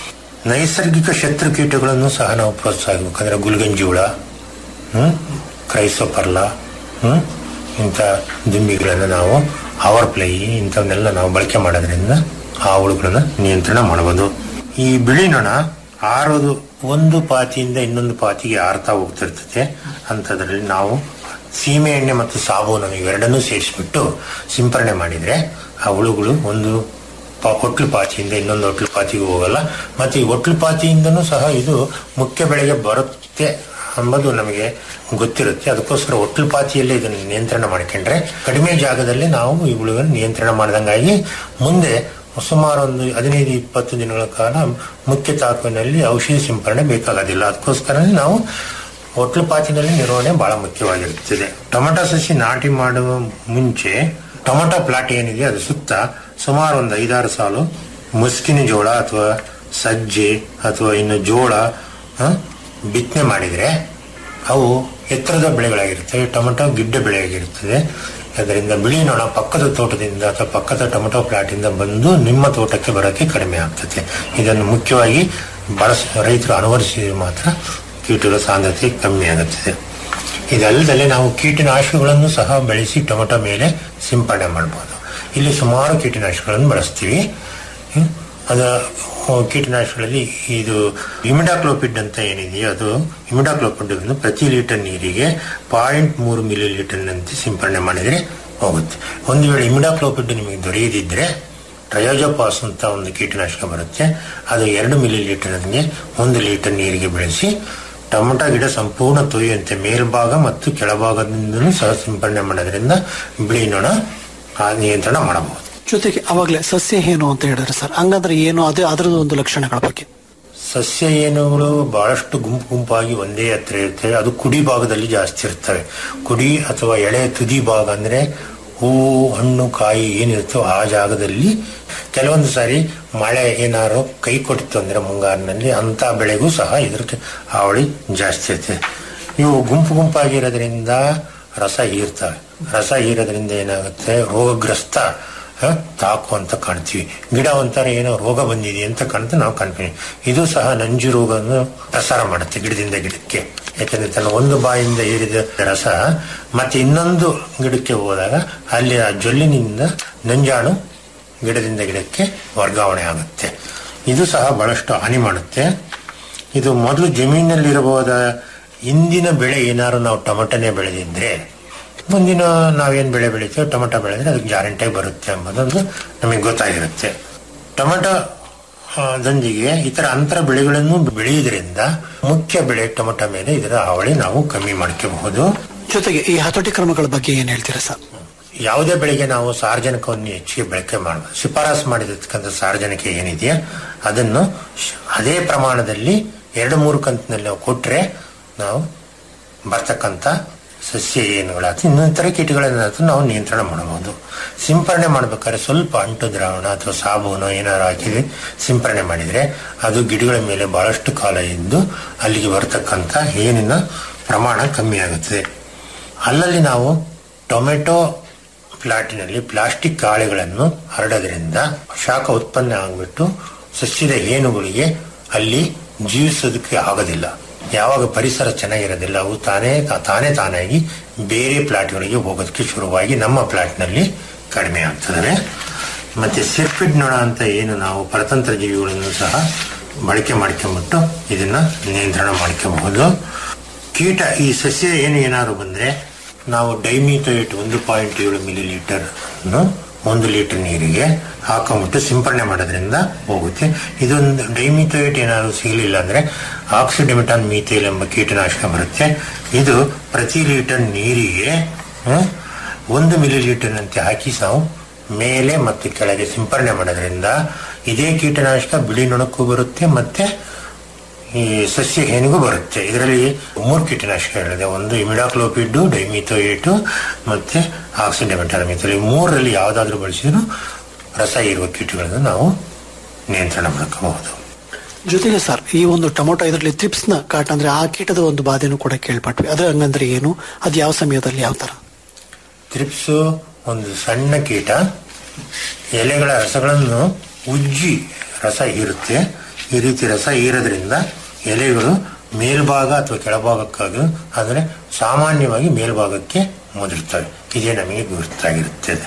ನೈಸರ್ಗಿಕ ಶತ್ರು ಕೀಟಗಳನ್ನು ಸಹ ನಾವು ಪ್ರೋತ್ಸಾಹಿಸಬೇಕು ಅಂದ್ರೆ ಗುಲ್ಗಂಜಿ ಹುಳ ಹ್ಮ್ ಕ್ರೈಸೋಪರ್ಲ ಹ್ಮ್ ಇಂಥ ದುಂಬಿಗಳನ್ನು ನಾವು ಅವರ್ ಪ್ಲೈ ಇಂಥವನ್ನೆಲ್ಲ ನಾವು ಬಳಕೆ ಮಾಡೋದ್ರಿಂದ ಆ ಹುಳುಗಳನ್ನ ನಿಯಂತ್ರಣ ಮಾಡಬಹುದು ಈ ಬಿಳಿ ನೊಣ ಆರೋದು ಒಂದು ಪಾತಿಯಿಂದ ಇನ್ನೊಂದು ಪಾತಿಗೆ ಆರ್ತಾ ಹೋಗ್ತಿರ್ತದೆ ಅಂಥದ್ರಲ್ಲಿ ನಾವು ಸೀಮೆ ಎಣ್ಣೆ ಮತ್ತು ಸಾಬೂನನ್ನು ಇವೆರಡನ್ನೂ ಸೇರಿಸ್ಬಿಟ್ಟು ಸಿಂಪರಣೆ ಮಾಡಿದ್ರೆ ಆ ಹುಳುಗಳು ಒಂದು ಪ- ಒಟ್ಲು ಪಾತಿಯಿಂದ ಇನ್ನೊಂದು ಒಟ್ಲು ಪಾತಿಗೆ ಹೋಗಲ್ಲ ಮತ್ತೆ ಈ ಒಟ್ಲು ಪಾತಿಯಿಂದನೂ ಸಹ ಇದು ಮುಖ್ಯ ಬೆಳೆಗೆ ಬರುತ್ತೆ ಎಂಬುದು ನಮಗೆ ಗೊತ್ತಿರುತ್ತೆ ಅದಕ್ಕೋಸ್ಕರ ಒಟ್ಲು ಪಾತಿಯಲ್ಲೇ ಇದನ್ನು ನಿಯಂತ್ರಣ ಮಾಡ್ಕೊಂಡ್ರೆ ಕಡಿಮೆ ಜಾಗದಲ್ಲಿ ನಾವು ಈ ಹುಳುಗಳನ್ನು ನಿಯಂತ್ರಣ ಮಾಡಿದಂಗಾಗಿ ಮುಂದೆ ಸುಮಾರು ಒಂದು ಹದಿನೈದು ಇಪ್ಪತ್ತು ದಿನಗಳ ಕಾಲ ಮುಖ್ಯ ತಾಕುವಿನಲ್ಲಿ ಔಷಧಿ ಸಿಂಪರಣೆ ಬೇಕಾಗೋದಿಲ್ಲ ಅದಕ್ಕೋಸ್ಕರ ನಾವು ಒಟ್ಲು ಪಾತಿನಲ್ಲಿ ನಿರ್ವಹಣೆ ಬಹಳ ಮುಖ್ಯವಾಗಿರುತ್ತದೆ ಟೊಮೆಟೊ ಸಸಿ ನಾಟಿ ಮಾಡುವ ಮುಂಚೆ ಟೊಮೆಟೊ ಪ್ಲಾಟ್ ಏನಿದೆ ಅದು ಸುತ್ತ ಸುಮಾರು ಒಂದು ಐದಾರು ಸಾಲು ಮುಸ್ಕಿನ ಜೋಳ ಅಥವಾ ಸಜ್ಜೆ ಅಥವಾ ಇನ್ನು ಜೋಳ ಆ, ಬಿತ್ತನೆ ಮಾಡಿದ್ರೆ ಅವು ಎತ್ತರದ ಬೆಳೆಗಳಾಗಿರ್ತವೆ ಟೊಮೆಟೊ ಗಿಡ್ಡ ಬೆಳೆಯಾಗಿರುತ್ತದೆ ಅದರಿಂದ ಬಿಳಿ ನೊಣ ಪಕ್ಕದ ತೋಟದಿಂದ ಅಥವಾ ಪಕ್ಕದ ಟೊಮೆಟೊ ಪ್ಲಾಟ್ ಇಂದ ಬಂದು ನಿಮ್ಮ ತೋಟಕ್ಕೆ ಬರೋಕ್ಕೆ ಕಡಿಮೆ ಆಗ್ತದೆ ಇದನ್ನು ಮುಖ್ಯವಾಗಿ ಬಳಸ ರೈತರು ಅನುವರಿಸಿದ್ರೆ ಮಾತ್ರ ಕೀಟಗಳ ಸಾಂದ್ರತೆ ಕಮ್ಮಿ ಆಗುತ್ತದೆ ಇದಲ್ಲದೆ ನಾವು ಕೀಟನಾಶಕಗಳನ್ನು ಸಹ ಬೆಳೆಸಿ ಟೊಮೆಟೊ ಮೇಲೆ ಸಿಂಪಡಣೆ ಮಾಡಬಹುದು ಇಲ್ಲಿ ಸುಮಾರು ಕೀಟನಾಶಕಗಳನ್ನು ಬಳಸ್ತೀವಿ ಹ್ಮ್. ಅದ ಆ, ಕೀಟನಾಶಕಗಳಲ್ಲಿ ಇದು ಇಮಿಡಾಕ್ಲೋಪಿಡ್ ಅಂತ ಏನಿದೆಯೋ ಅದು ಇಮಿಡಾಕ್ಲೋಪಿಡ್ ಅನ್ನು ಪ್ರತಿ ಲೀಟರ್ ನೀರಿಗೆ ಪಾಯಿಂಟ್ ಮೂರು ಮಿಲಿ ಲೀಟರ್ನಂತೆ ಸಿಂಪಡಣೆ ಮಾಡಿದ್ರೆ ಹೋಗುತ್ತೆ ಒಂದು ವೇಳೆ ಇಮಿಡಾಕ್ಲೋಪಿಡ್ ನಿಮಗೆ ದೊರೆಯದಿದ್ರೆ ಟ್ರಯೋಜೋಪಾಸ್ ಅಂತ ಒಂದು ಕೀಟನಾಶಕ ಬರುತ್ತೆ ಅದು ಎರಡು ಮಿಲಿ ಲೀಟರ್ಗೆ ಒಂದು ಲೀಟರ್ ನೀರಿಗೆ ಬೆಳೆಸಿ ಟೊಮೆಟೊ ಗಿಡ ಸಂಪೂರ್ಣ ತೊಯ್ಯುವಂತೆ ಮೇಲ್ಭಾಗ ಮತ್ತು ಕೆಳಭಾಗದಿಂದಲೂ ಸಹ ಸಿಂಪಡಣೆ ಮಾಡೋದ್ರಿಂದ ಬಿಳಿ ನೊಣ ಆ ನಿಯಂತ್ರಣ ಮಾಡಬಹುದು ಜೊತೆಗೆ ಅವಾಗಲೇ ಸಸ್ಯ ಏನು ಅಂತ ಹೇಳಿದ್ರೆ ಸರ್ ಹಂಗಂದ್ರೆ ಏನು ಅದೇ ಅದರದ್ದು ಒಂದು ಲಕ್ಷಣಗಳ ಬಗ್ಗೆ ಸಸ್ಯ ಏನುಗಳು ಬಹಳಷ್ಟು ಗುಂಪು ಗುಂಪಾಗಿ ಒಂದೇ ಹತ್ರ ಇರ್ತವೆ ಅದು ಕುಡಿ ಭಾಗದಲ್ಲಿ ಜಾಸ್ತಿ ಇರ್ತವೆ ಕುಡಿ ಅಥವಾ ಎಳೆ ತುದಿ ಭಾಗ ಅಂದ್ರೆ ಹೂವು ಹಣ್ಣು ಕಾಯಿ ಏನಿರುತ್ತೋ ಆ ಜಾಗದಲ್ಲಿ ಕೆಲವೊಂದು ಸಾರಿ ಮಳೆ ಏನಾದ್ರು ಕೈ ಕೊಟ್ಟಿತ್ತು ಅಂದ್ರೆ ಮುಂಗಾರಿನಲ್ಲಿ ಅಂತ ಬೆಳೆಗೂ ಸಹ ಇದ್ರ ಹಾವಳಿ ಜಾಸ್ತಿ ಇರ್ತದೆ ಇವು ಗುಂಪು ಗುಂಪಾಗಿರೋದ್ರಿಂದ ರಸ ಹೀರ್ತವೆ ರಸ ಹೀರೋದ್ರಿಂದ ಏನಾಗುತ್ತೆ ರೋಗಗ್ರಸ್ತ ಹ, ತಾಕು ಅಂತ ಕಾಣ್ತೀವಿ ಗಿಡ ಒಂಥರ ಏನೋ ರೋಗ ಬಂದಿದೆ ಅಂತ ಕಾಣ್ತಾ ನಾವು ಕಾಣ್ತೀವಿ ಇದು ಸಹ ನಂಜು ರೋಗವನ್ನು ಪ್ರಸಾರ ಮಾಡುತ್ತೆ ಗಿಡದಿಂದ ಗಿಡಕ್ಕೆ ಯಾಕಂದ್ರೆ ತನ್ನ ಒಂದು ಬಾಯಿಂದ ಏರಿದ ರಸ ಮತ್ತೆ ಇನ್ನೊಂದು ಗಿಡಕ್ಕೆ ಹೋದಾಗ ಅಲ್ಲಿ ಆ ಜೊಲ್ಲಿನಿಂದ ನಂಜಾಣು ಗಿಡದಿಂದ ಗಿಡಕ್ಕೆ ವರ್ಗಾವಣೆ ಆಗುತ್ತೆ ಇದು ಸಹ ಬಹಳಷ್ಟು ಹಾನಿ ಮಾಡುತ್ತೆ ಇದು ಮೊದಲು ಜಮೀನಲ್ಲಿರಬಹುದ ಇಂದಿನ ಬೆಳೆ ಏನಾದ್ರು ನಾವು ಟೊಮೆಟೊನೇ ಬೆಳೆದಿದ್ರೆ ಮುಂದಿನ ನಾವೇನ್ ಬೆಳೆ ಬೆಳಿತೀವಿ ಟೊಮೆಟೊ ಬೆಳೆದ್ರೆ ಅದಕ್ಕೆ ಗ್ಯಾರಂಟಿಯಾಗಿ ಬರುತ್ತೆ ಎಂಬುದೊಂದು ನಮಗೆ ಗೊತ್ತಾಗಿರುತ್ತೆ ಟೊಮೆಟೊ ಆ, ದೊಂದಿಗೆ ಇತರ ಅಂತರ ಬೆಳೆಗಳನ್ನು ಬೆಳೆಯುವುದರಿಂದ ಮುಖ್ಯ ಬೆಳೆ ಟೊಮೆಟೊ ಮೇಲೆ ಇದರ ಹಾವಳಿ ನಾವು ಕಮ್ಮಿ ಮಾಡ್ಕೋಬಹುದು ಜೊತೆಗೆ ಈ ಹತೋಟಿ ಕ್ರಮಗಳ ಬಗ್ಗೆ ಏನ್ ಹೇಳ್ತೀರಾ ಸರ್ ಯಾವುದೇ ಬೆಳೆಗೆ ನಾವು ಸಾರ್ವಜನಿಕವನ್ನು ಹೆಚ್ಚಿಗೆ ಬಳಕೆ ಮಾಡಬಹುದು ಶಿಫಾರಸು ಮಾಡಿರ್ತಕ್ಕಂಥ ಸಾರ್ವಜನಿಕ ಏನಿದೆಯೋ ಅದನ್ನು ಶ್- ಅದೇ ಪ್ರಮಾಣದಲ್ಲಿ ಎರಡು ಮೂರು ಕಂತಿನಲ್ಲಿ ನಾವು ಕೊಟ್ರೆ ನಾವು ಬರ್ತಕ್ಕಂಥ ಸಸ್ಯ ಏನುಗಳಾಗ್ತದೆ ಇನ್ನಿತರ ಕೀಟಗಳನ್ನ ನಾವು ನಿಯಂತ್ರಣ ಮಾಡಬಹುದು ಸಿಂಪರಣೆ ಮಾಡ್ಬೇಕಾದ್ರೆ ಸ್ವಲ್ಪ ಅಂಟು ದ್ರಾವಣ ಅಥವಾ ಸಾಬೂನು ಏನಾದ್ರು ಹಾಕಿ ಸಿಂಪರಣೆ ಮಾಡಿದ್ರೆ ಅದು ಗಿಡಗಳ ಮೇಲೆ ಬಹಳಷ್ಟು ಕಾಲ ಇದ್ದು ಅಲ್ಲಿಗೆ ಬರತಕ್ಕಂತ ಏನಿನ ಪ್ರಮಾಣ ಕಮ್ಮಿ ಆಗುತ್ತದೆ ಅಲ್ಲಲ್ಲಿ ನಾವು ಟೊಮೆಟೊ ಪ್ಲಾಟಿನಲ್ಲಿ ಪ್ಲಾಸ್ಟಿಕ್ ಗಾಳಿಗಳನ್ನು ಹರಡೋದ್ರಿಂದ ಶಾಖ ಉತ್ಪನ್ನ ಆಗಿಬಿಟ್ಟು ಸಸ್ಯದ ಹೇನುಗಳಿಗೆ ಅಲ್ಲಿ ಜೀವಿಸೋದಕ್ಕೆ ಆಗೋದಿಲ್ಲ ಯಾವಾಗ ಪರಿಸರ ಚೆನ್ನಾಗಿರೋದಿಲ್ಲ ಅವು ತಾನೇ ತಾನೇ ತಾನಾಗಿ ಬೇರೆ ಪ್ಲಾಟ್ಗಳಿಗೆ ಹೋಗೋದಕ್ಕೆ ಶುರುವಾಗಿ ನಮ್ಮ ಪ್ಲಾಟ್ನಲ್ಲಿ ಕಡಿಮೆ ಆಗ್ತದೆ ಮತ್ತೆ ಸಿರ್ಪಿಡ್ ನೊಣ ಅಂತ ಏನು ನಾವು ಪರತಂತ್ರ ಜೀವಿಗಳನ್ನು ಸಹ ಬಳಕೆ ಮಾಡ್ಕೊಂಡ್ಬಿಟ್ಟು ಇದನ್ನ ನಿಯಂತ್ರಣ ಮಾಡ್ಕೊಬಹುದು ಕೀಟ ಈ ಸಸ್ಯ ಏನು ಏನಾದ್ರು ಬಂದ್ರೆ ನಾವು ಡೈಮಿಥೋಯೇಟ್ ಒಂದು ಪಾಯಿಂಟ್ ಏಳು ಮಿಲಿ ಲೀಟರ್ ಒಂದು ಲೀಟರ್ ನೀರಿಗೆ ಹಾಕೊಂಡ್ಬಿಟ್ಟು ಸಿಂಪರಣೆ ಮಾಡೋದ್ರಿಂದ ಹೋಗುತ್ತೆ ಇದೊಂದು ಡೈಮಿಥೋಯೇಟ್ ಏನಾದ್ರು ಸಿಗಲಿಲ್ಲ ಅಂದ್ರೆ ಆಕ್ಸಿಡೆಮಿಟಾನ್ ಮೀಥೇಲ್ ಎಂಬ ಕೀಟನಾಶಕ ಬರುತ್ತೆ ಇದು ಪ್ರತಿ ಲೀಟರ್ ನೀರಿಗೆ ಆ, ಒಂದು ಮಿಲಿ ಲೀಟರ್ನಂತೆ ಹಾಕಿ ನಾವು ಮೇಲೆ ಮತ್ತು ಕೆಳಗೆ ಸಿಂಪರಣೆ ಮಾಡೋದ್ರಿಂದ ಇದೇ ಕೀಟನಾಶಕ ಬಿಳಿ ನೊಣಕ್ಕೂ ಬರುತ್ತೆ ಮತ್ತೆ ಈ ಸಸ್ಯ ಹೇನಿಗೂ ಬರುತ್ತೆ ಇದರಲ್ಲಿ ಮೂರು ಕೀಟನಾಶಕಗಳಿದೆ ಒಂದು ಇಮಿಡಾಕ್ಲೋಪಿಡ್ ಡೈಮಿಥೋಯೇಟು ಮತ್ತೆ ಆಕ್ಸಿಡೆಮೆಂಟಾಲಮಿಥೋಲ್ ಈ ಮೂರರಲ್ಲಿ ಯಾವುದಾದ್ರೂ ಬಳಸಿದ್ರು ರಸ ಇರುವ ಕೀಟಗಳನ್ನು ನಾವು ನಿಯಂತ್ರಣ ಮಾಡ್ಕೋಬಹುದು ಜೊತೆಗೆ ಸರ್ ಈ ಒಂದು ಟೊಮೊಟೊ ಇದರಲ್ಲಿ ಥ್ರಿಪ್ಸ್ ನ ಕಾಟ ಅಂದ್ರೆ ಆ ಕೀಟದ ಒಂದು ಬಾಧೆನೂ ಕೂಡ ಕೇಳ್ಪಟ್ವಿ ಅದ್ರ ಹಂಗಂದ್ರೆ ಏನು ಅದು ಯಾವ ಸಮಯದಲ್ಲಿ ಯಾವ ತರ ತ್ರಿಪ್ಸು ಒಂದು ಸಣ್ಣ ಕೀಟ ಎಲೆಗಳ ರಸಗಳನ್ನು ಉಜ್ಜಿ ರಸ ಹೀರುತ್ತೆ ಈ ರೀತಿ ರಸ ಹೀರೋದ್ರಿಂದ ಎಲೆಗಳು ಮೇಲ್ಭಾಗ ಅಥವಾ ಕೆಳಭಾಗಕ್ಕಾಗಿ ಅಂದರೆ ಸಾಮಾನ್ಯವಾಗಿ ಮೇಲ್ಭಾಗಕ್ಕೆ ಮುದುರ್ತವೆ ಇದೇ ನಮಗೆ ಗುರುತಾಗಿರುತ್ತದೆ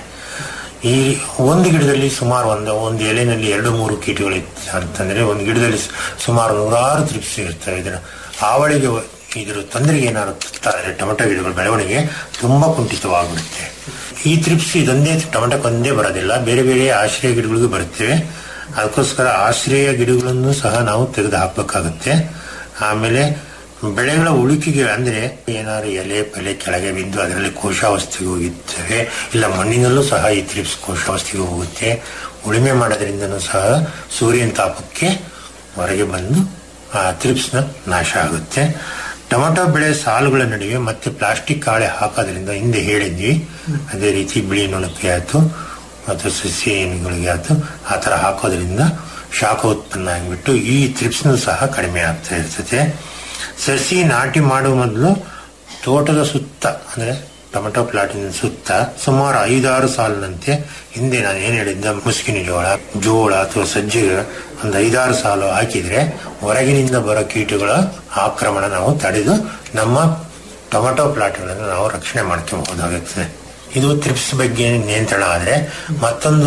ಈ ಒಂದು ಗಿಡದಲ್ಲಿ ಸುಮಾರು ಒಂದು ಒಂದು ಎಲೆನಲ್ಲಿ ಎರಡು ಮೂರು ಕೀಟಗಳು ಇತ್ತು ಅಂತಂದ್ರೆ ಒಂದು ಗಿಡದಲ್ಲಿ ಸು- ಸುಮಾರು ನೂರಾರು ತ್ರಿಪ್ಸ್ ಇರ್ತವೆ ಇದರ ಆವಳಿಗೆ ವ- ಇದ್ರ ತೊಂದರೆಗೆ ಏನಾದ್ರು ತುತ್ತಾದ್ರೆ ಟೊಮೆಟೊ ಗಿಡಗಳ ಬೆಳವಣಿಗೆ ತುಂಬಾ ಕುಂಠಿತವಾಗ್ಬಿಡುತ್ತೆ ಈ ತ್ರಿಪ್ಸ್ ಇದೊಂದೇ ಟೊಮೆಟೊಕ್ಕೊಂದೇ ಬರೋದಿಲ್ಲ ಬೇರೆ ಬೇರೆ ಆಶ್ರಯ ಗಿಡಗಳಿಗೂ ಬರುತ್ತವೆ ಅದಕ್ಕೋಸ್ಕರ ಆಶ್ರಯ ಗಿಡಗಳನ್ನು ಸಹ ನಾವು ತೆಗೆದು ಹಾಕಬೇಕಾಗುತ್ತೆ ಆಮೇಲೆ ಬೆಳೆಗಳ ಉಳುಕಿಗೆ ಅಂದ್ರೆ ಏನಾದ್ರು ಎಲೆ ಪೆಲೆ ಕೆಳಗೆ ಬಿದ್ದು ಅದರಲ್ಲಿ ಕೋಶಾವಸ್ಥೆಗೆ ಹೋಗಿರ್ತವೆ ಇಲ್ಲ ಮಣ್ಣಿನಲ್ಲೂ ಸಹ ಈ ತ್ರಿಪ್ಸ್ ಕೋಶಾವಸ್ಥೆಗೆ ಹೋಗುತ್ತೆ ಉಳುಮೆ ಮಾಡೋದ್ರಿಂದನೂ ಸಹ ಸೂರ್ಯನ ತಾಪಕ್ಕೆ ಹೊರಗೆ ಬಂದು ಆ ತ್ರಿಪ್ಸ್ನ ನಾಶ ಆಗುತ್ತೆ ಟೊಮೆಟೊ ಬೆಳೆ ಸಾಲುಗಳ ನಡುವೆ ಮತ್ತೆ ಪ್ಲಾಸ್ಟಿಕ್ ಹಾಳೆ ಹಾಕೋದ್ರಿಂದ ಹಿಂದೆ ಹೇಳಿದ್ವಿ ಅದೇ ರೀತಿ ಬಿಳಿ ನೊಣಕ್ಕೆ ಆಯ್ತು ಮತ್ತು ಸಸ್ಯ ಏನುಗಳಿಗೆ ಆಯ್ತು ಆ ತರ ಹಾಕೋದ್ರಿಂದ ಶಾಖ ಉತ್ಪನ್ನ ಆಗಿಬಿಟ್ಟು ಈ ತ್ರಿಪ್ಸ್ನು ಸಹ ಕಡಿಮೆ ಆಗ್ತಾ ಇರ್ತದೆ ಸಸಿ ನಾಟಿ ಮಾಡುವ ಮೊದಲು ತೋಟದ ಸುತ್ತ ಅಂದ್ರೆ ಟೊಮೆಟೊ ಪ್ಲಾಟಿನ ಸುತ್ತ ಸುಮಾರು ಐದಾರು ಸಾಲಿನಂತೆ ಹಿಂದೆ ನಾನು ಏನ್ ಹೇಳಿದ್ದ ಮುಸ್ಕಿನ ಜೋಳ ಜೋಳ ಅಥವಾ ಸಜ್ಜಿಗೆ ಒಂದು ಐದಾರು ಸಾಲು ಹಾಕಿದ್ರೆ ಹೊರಗಿನಿಂದ ಬರೋ ಕೀಟಗಳ ಆಕ್ರಮಣ ನಾವು ತಡೆದು ನಮ್ಮ ಟೊಮೆಟೊ ಪ್ಲಾಟ್ಗಳನ್ನು ನಾವು ರಕ್ಷಣೆ ಮಾಡ್ಕೊಬಹುದಾಗುತ್ತದೆ ಇದು ತ್ರಿಪ್ಸ್ ಬಗ್ಗೆ ನಿಯಂತ್ರಣ ಆದ್ರೆ ಮತ್ತೊಂದು